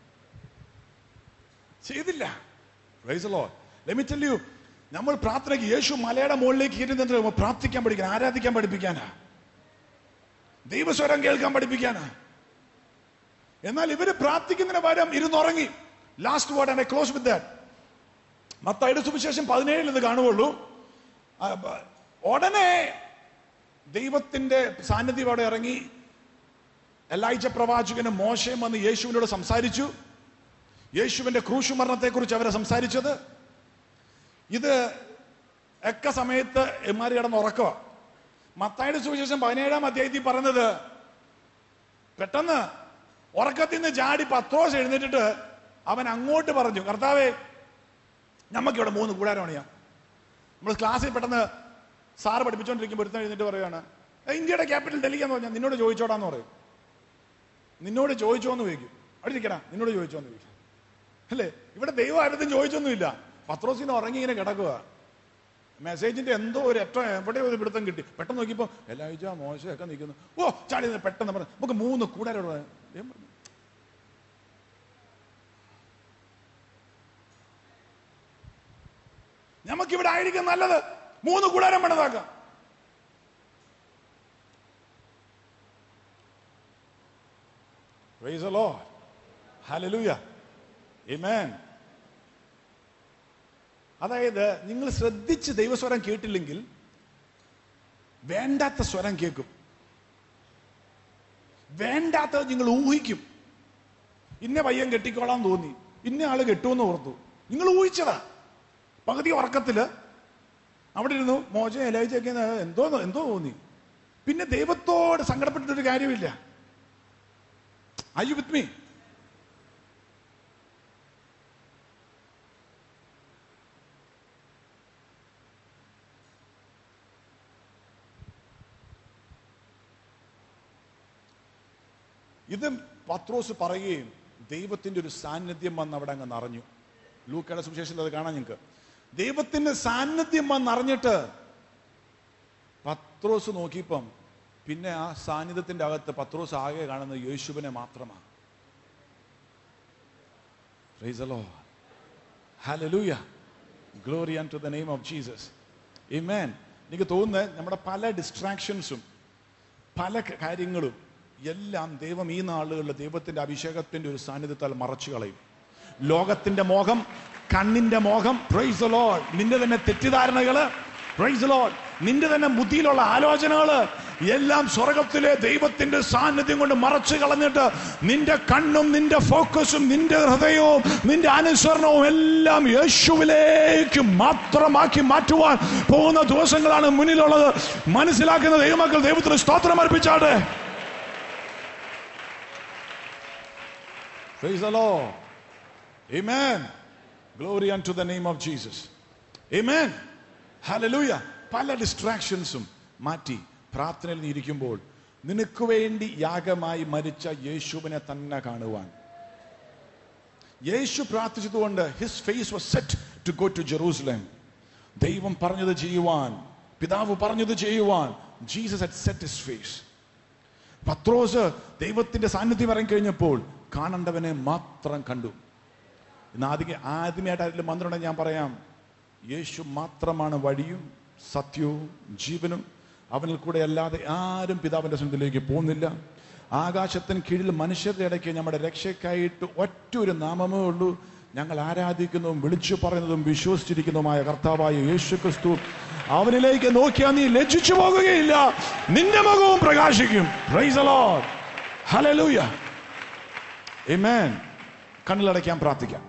ചെയ്തില്ല Praise the Lord. Let me tell you, നമ്മൾ പ്രാർത്ഥനയ്ക്ക് യേശു മലയുടെ മുകളിലേക്ക് ഇരുന്നിട്ട് പ്രാർത്ഥിക്കാൻ പഠിക്കാൻ ആരാധിക്കാൻ പഠിപ്പിക്കാനാ ദൈവസ്വരം കേൾക്കാൻ പഠിപ്പിക്കാനാ എന്നാൽ ഇവര് പ്രാർത്ഥിക്കുന്നതിന് പകരം ഇരുന്നുറങ്ങി last word and I close with that മത്തായുടെ സുവിശേഷം പതിനേഴിൽ ഇത് കാണുകയുള്ളൂ ആ, ബ- ഉടനെ ദൈവത്തിന്റെ സാന്നിധ്യം അവിടെ ഇറങ്ങി എല്ലാഴ്ച പ്രവാചകനും മോശയും വന്ന് യേശുവിനോട് സംസാരിച്ചു യേശുവിന്റെ ക്രൂശു മരണത്തെക്കുറിച്ച് അവരെ സംസാരിച്ചത് ഇത് ഒക്കെ സമയത്ത് എമാരി കിടന്ന് ഉറക്കുക മത്തായുടെ സുവിശേഷം പതിനേഴാം അധ്യായത്തിൽ പറഞ്ഞത് പെട്ടെന്ന് ഉറക്കത്തിൽ നിന്ന് ചാടി പത്രോസ് എഴുന്നേറ്റിട്ട് അവൻ അങ്ങോട്ട് പറഞ്ഞു കർത്താവേ നമുക്കിവിടെ മൂന്ന് കൂടാരം പണിയാം നമ്മൾ ക്ലാസ്സിൽ പെട്ടെന്ന് സാറ് പഠിപ്പിച്ചുകൊണ്ടിരിക്കുമ്പോൾ ഒരുത്തൻ എഴുന്നേറ്റ് പറയുകയാണ് "ഏ, ഇന്ത്യയുടെ ക്യാപിറ്റൽ ഡൽഹിയാന്ന് പറഞ്ഞാൽ നിന്നോട് ചോദിച്ചോടാന്ന് പറയും നിന്നോട് ചോദിച്ചോന്ന് ചോദിക്കും അവിടെ ഇരിക്കടാ നിന്നോട് ചോദിച്ചോന്ന് ചോദിക്കും അല്ലേ ഇവിടെ ദൈവം ആരും ചോദിച്ചൊന്നുമില്ല പത്രോസിന് ഉറങ്ങി ഇങ്ങനെ കിടക്കുക മെസ്സേജിന്റെ എന്തോ ഒരു ഏറ്റവും എവിടെ ഒരു പിടുത്തം കിട്ടി പെട്ടെന്ന് നോക്കിയപ്പോ എല്ലാഴ്ച മോശമൊക്കെ നിൽക്കുന്നു ഓ ചാടി നിന്ന് പെട്ടെന്ന് പറഞ്ഞു നമുക്ക് മൂന്ന് കൂടാരോട് നമുക്കിവിടെ ആയിരിക്കും നല്ലത് മൂന്ന് കൂടാരം പണിതാക്കാം Praise the Lord. Hallelujah. Amen. അതായത് നിങ്ങൾ ശ്രദ്ധിച്ച് ദൈവസ്വരം കേട്ടില്ലെങ്കിൽ വേണ്ടാത്ത സ്വരം കേൾക്കും വേണ്ടാത്തത് നിങ്ങൾ ഊഹിക്കും ഇന്ന പയ്യൻ കെട്ടിക്കോളാൻ തോന്നി ഇന്ന ആള് കെട്ടുമെന്ന് ഓർത്തു നിങ്ങൾ ഊഹിച്ചതാ പകുതി ഉറക്കത്തില് അവിടെ ഇരുന്നു മോശം എലായിച്ചൊക്കെ എന്തോ എന്തോ തോന്നി പിന്നെ ദൈവത്തോട് സങ്കടപ്പെട്ടിട്ടൊരു കാര്യമില്ല Are you with me? ഇത് പത്രോസ് പറയുകയും ദൈവത്തിന്റെ ഒരു സാന്നിധ്യം വന്ന് അവിടെ അങ്ങ് നിറഞ്ഞു ലൂക്കയുടെ സുവിശേഷത്തിൽ അത് കാണാൻ നിങ്ങൾക്ക് ദൈവത്തിന്റെ സാന്നിധ്യം വന്ന് അറിഞ്ഞിട്ട് പത്രോസ് നോക്കിയപ്പം പിന്നെ ആ സാന്നിധ്യത്തിന്റെ അകത്ത് പത്രോസ് ആകെ കാണുന്നത് യേശുവിനെ മാത്രമാണ് Praise the Lord. Hallelujah. Glory unto the name of Jesus. Amen. എനിക്ക് തോന്നുന്നത് നമ്മുടെ പല ഡിസ്ട്രാക്ഷൻസും പല ക- കാര്യങ്ങളും എല്ലാം ദൈവം ഈ നാളുകളിൽ ദൈവത്തിന്റെ അഭിഷേകത്തിന്റെ ഒരു സാന്നിധ്യത്താൽ മറച്ചു കളയും ലോകത്തിന്റെ മോഹം കണ്ണിന്റെ മോഹം പ്രൈസ് ലോഡ് നിന്റെ തന്നെ തെറ്റിദ്ധാരണകള് പ്രൈസ് ലോഡ് നിന്റെ തന്നെ ബുദ്ധിയിലുള്ള ആലോചനകള് എല്ലാം സ്വർഗത്തിലെ ദൈവത്തിന്റെ സാന്നിധ്യം കൊണ്ട് മറച്ചു കളഞ്ഞിട്ട് നിന്റെ കണ്ണും നിന്റെ ഫോക്കസും നിന്റെ ഹൃദയവും നിന്റെ അനുസരണവും എല്ലാം യേശുവിലേക്ക് മാത്രമാക്കി മാറ്റുവാൻ പോകുന്ന ദിവസങ്ങളാണ് മുന്നിലുള്ളത് മനസ്സിലാക്കുന്ന ദൈവമക്കൾ ദൈവത്തിന് സ്തോത്രം അർപ്പിച്ചാട്ടെ Praise the Lord. Amen. Glory unto the name of Jesus. Amen. Hallelujah. പല ഡിസ്ട്രാക്ഷൻസും മാറ്റി പ്രാർത്ഥനയിൽ നീ ഇരിക്കുമ്പോൾ നിനക്ക് വേണ്ടി യാഗമായി മരിച്ച യേശുവിനെ തന്നെ കാണുവാൻ യേശു പ്രാർത്ഥിച്ചതുകൊണ്ട് his face was set to go to Jerusalem ദൈവം പറഞ്ഞത് ചെയ്യുവാൻ പിതാവ് പറഞ്ഞത് ചെയ്യുവാൻ Jesus had set his face പത്രോസ് ദൈവത്തിന്റെ സാന്നിധ്യം ഇറങ്ങി കഴിഞ്ഞപ്പോൾ കാണേണ്ടവനെ മാത്രം കണ്ടു ഇന്ന് ആദ്യം ആദ്യമായിട്ട് അതിൽ മന്ത്രം ഞാൻ പറയാം യേശു മാത്രമാണ് വഴിയും സത്യവും ജീവനും അവനിൽ കൂടെ അല്ലാതെ ആരും പിതാവിന്റെ സന്നിധിയിലേക്ക് പോകുന്നില്ല ആകാശത്തിന് കീഴിൽ മനുഷ്യരുടെ ഇടയ്ക്ക് നമ്മുടെ രക്ഷയ്ക്കായിട്ട് ഒറ്റ ഒരു നാമമേ ഉള്ളൂ ഞങ്ങൾ ആരാധിക്കുന്നതും വിളിച്ചു പറയുന്നതും വിശ്വസിച്ചിരിക്കുന്നതുമായ കർത്താവായ യേശു ക്രിസ്തു അവനിലേക്ക് നോക്കിയാൽ നീ ലജ്ജിച്ചു പോകുകയില്ല നിന്റെ മുഖവും പ്രകാശിക്കും praise the Lord. Hallelujah. Amen. കണ്ണിലടയ്ക്കാൻ പ്രാർത്ഥിക്കാം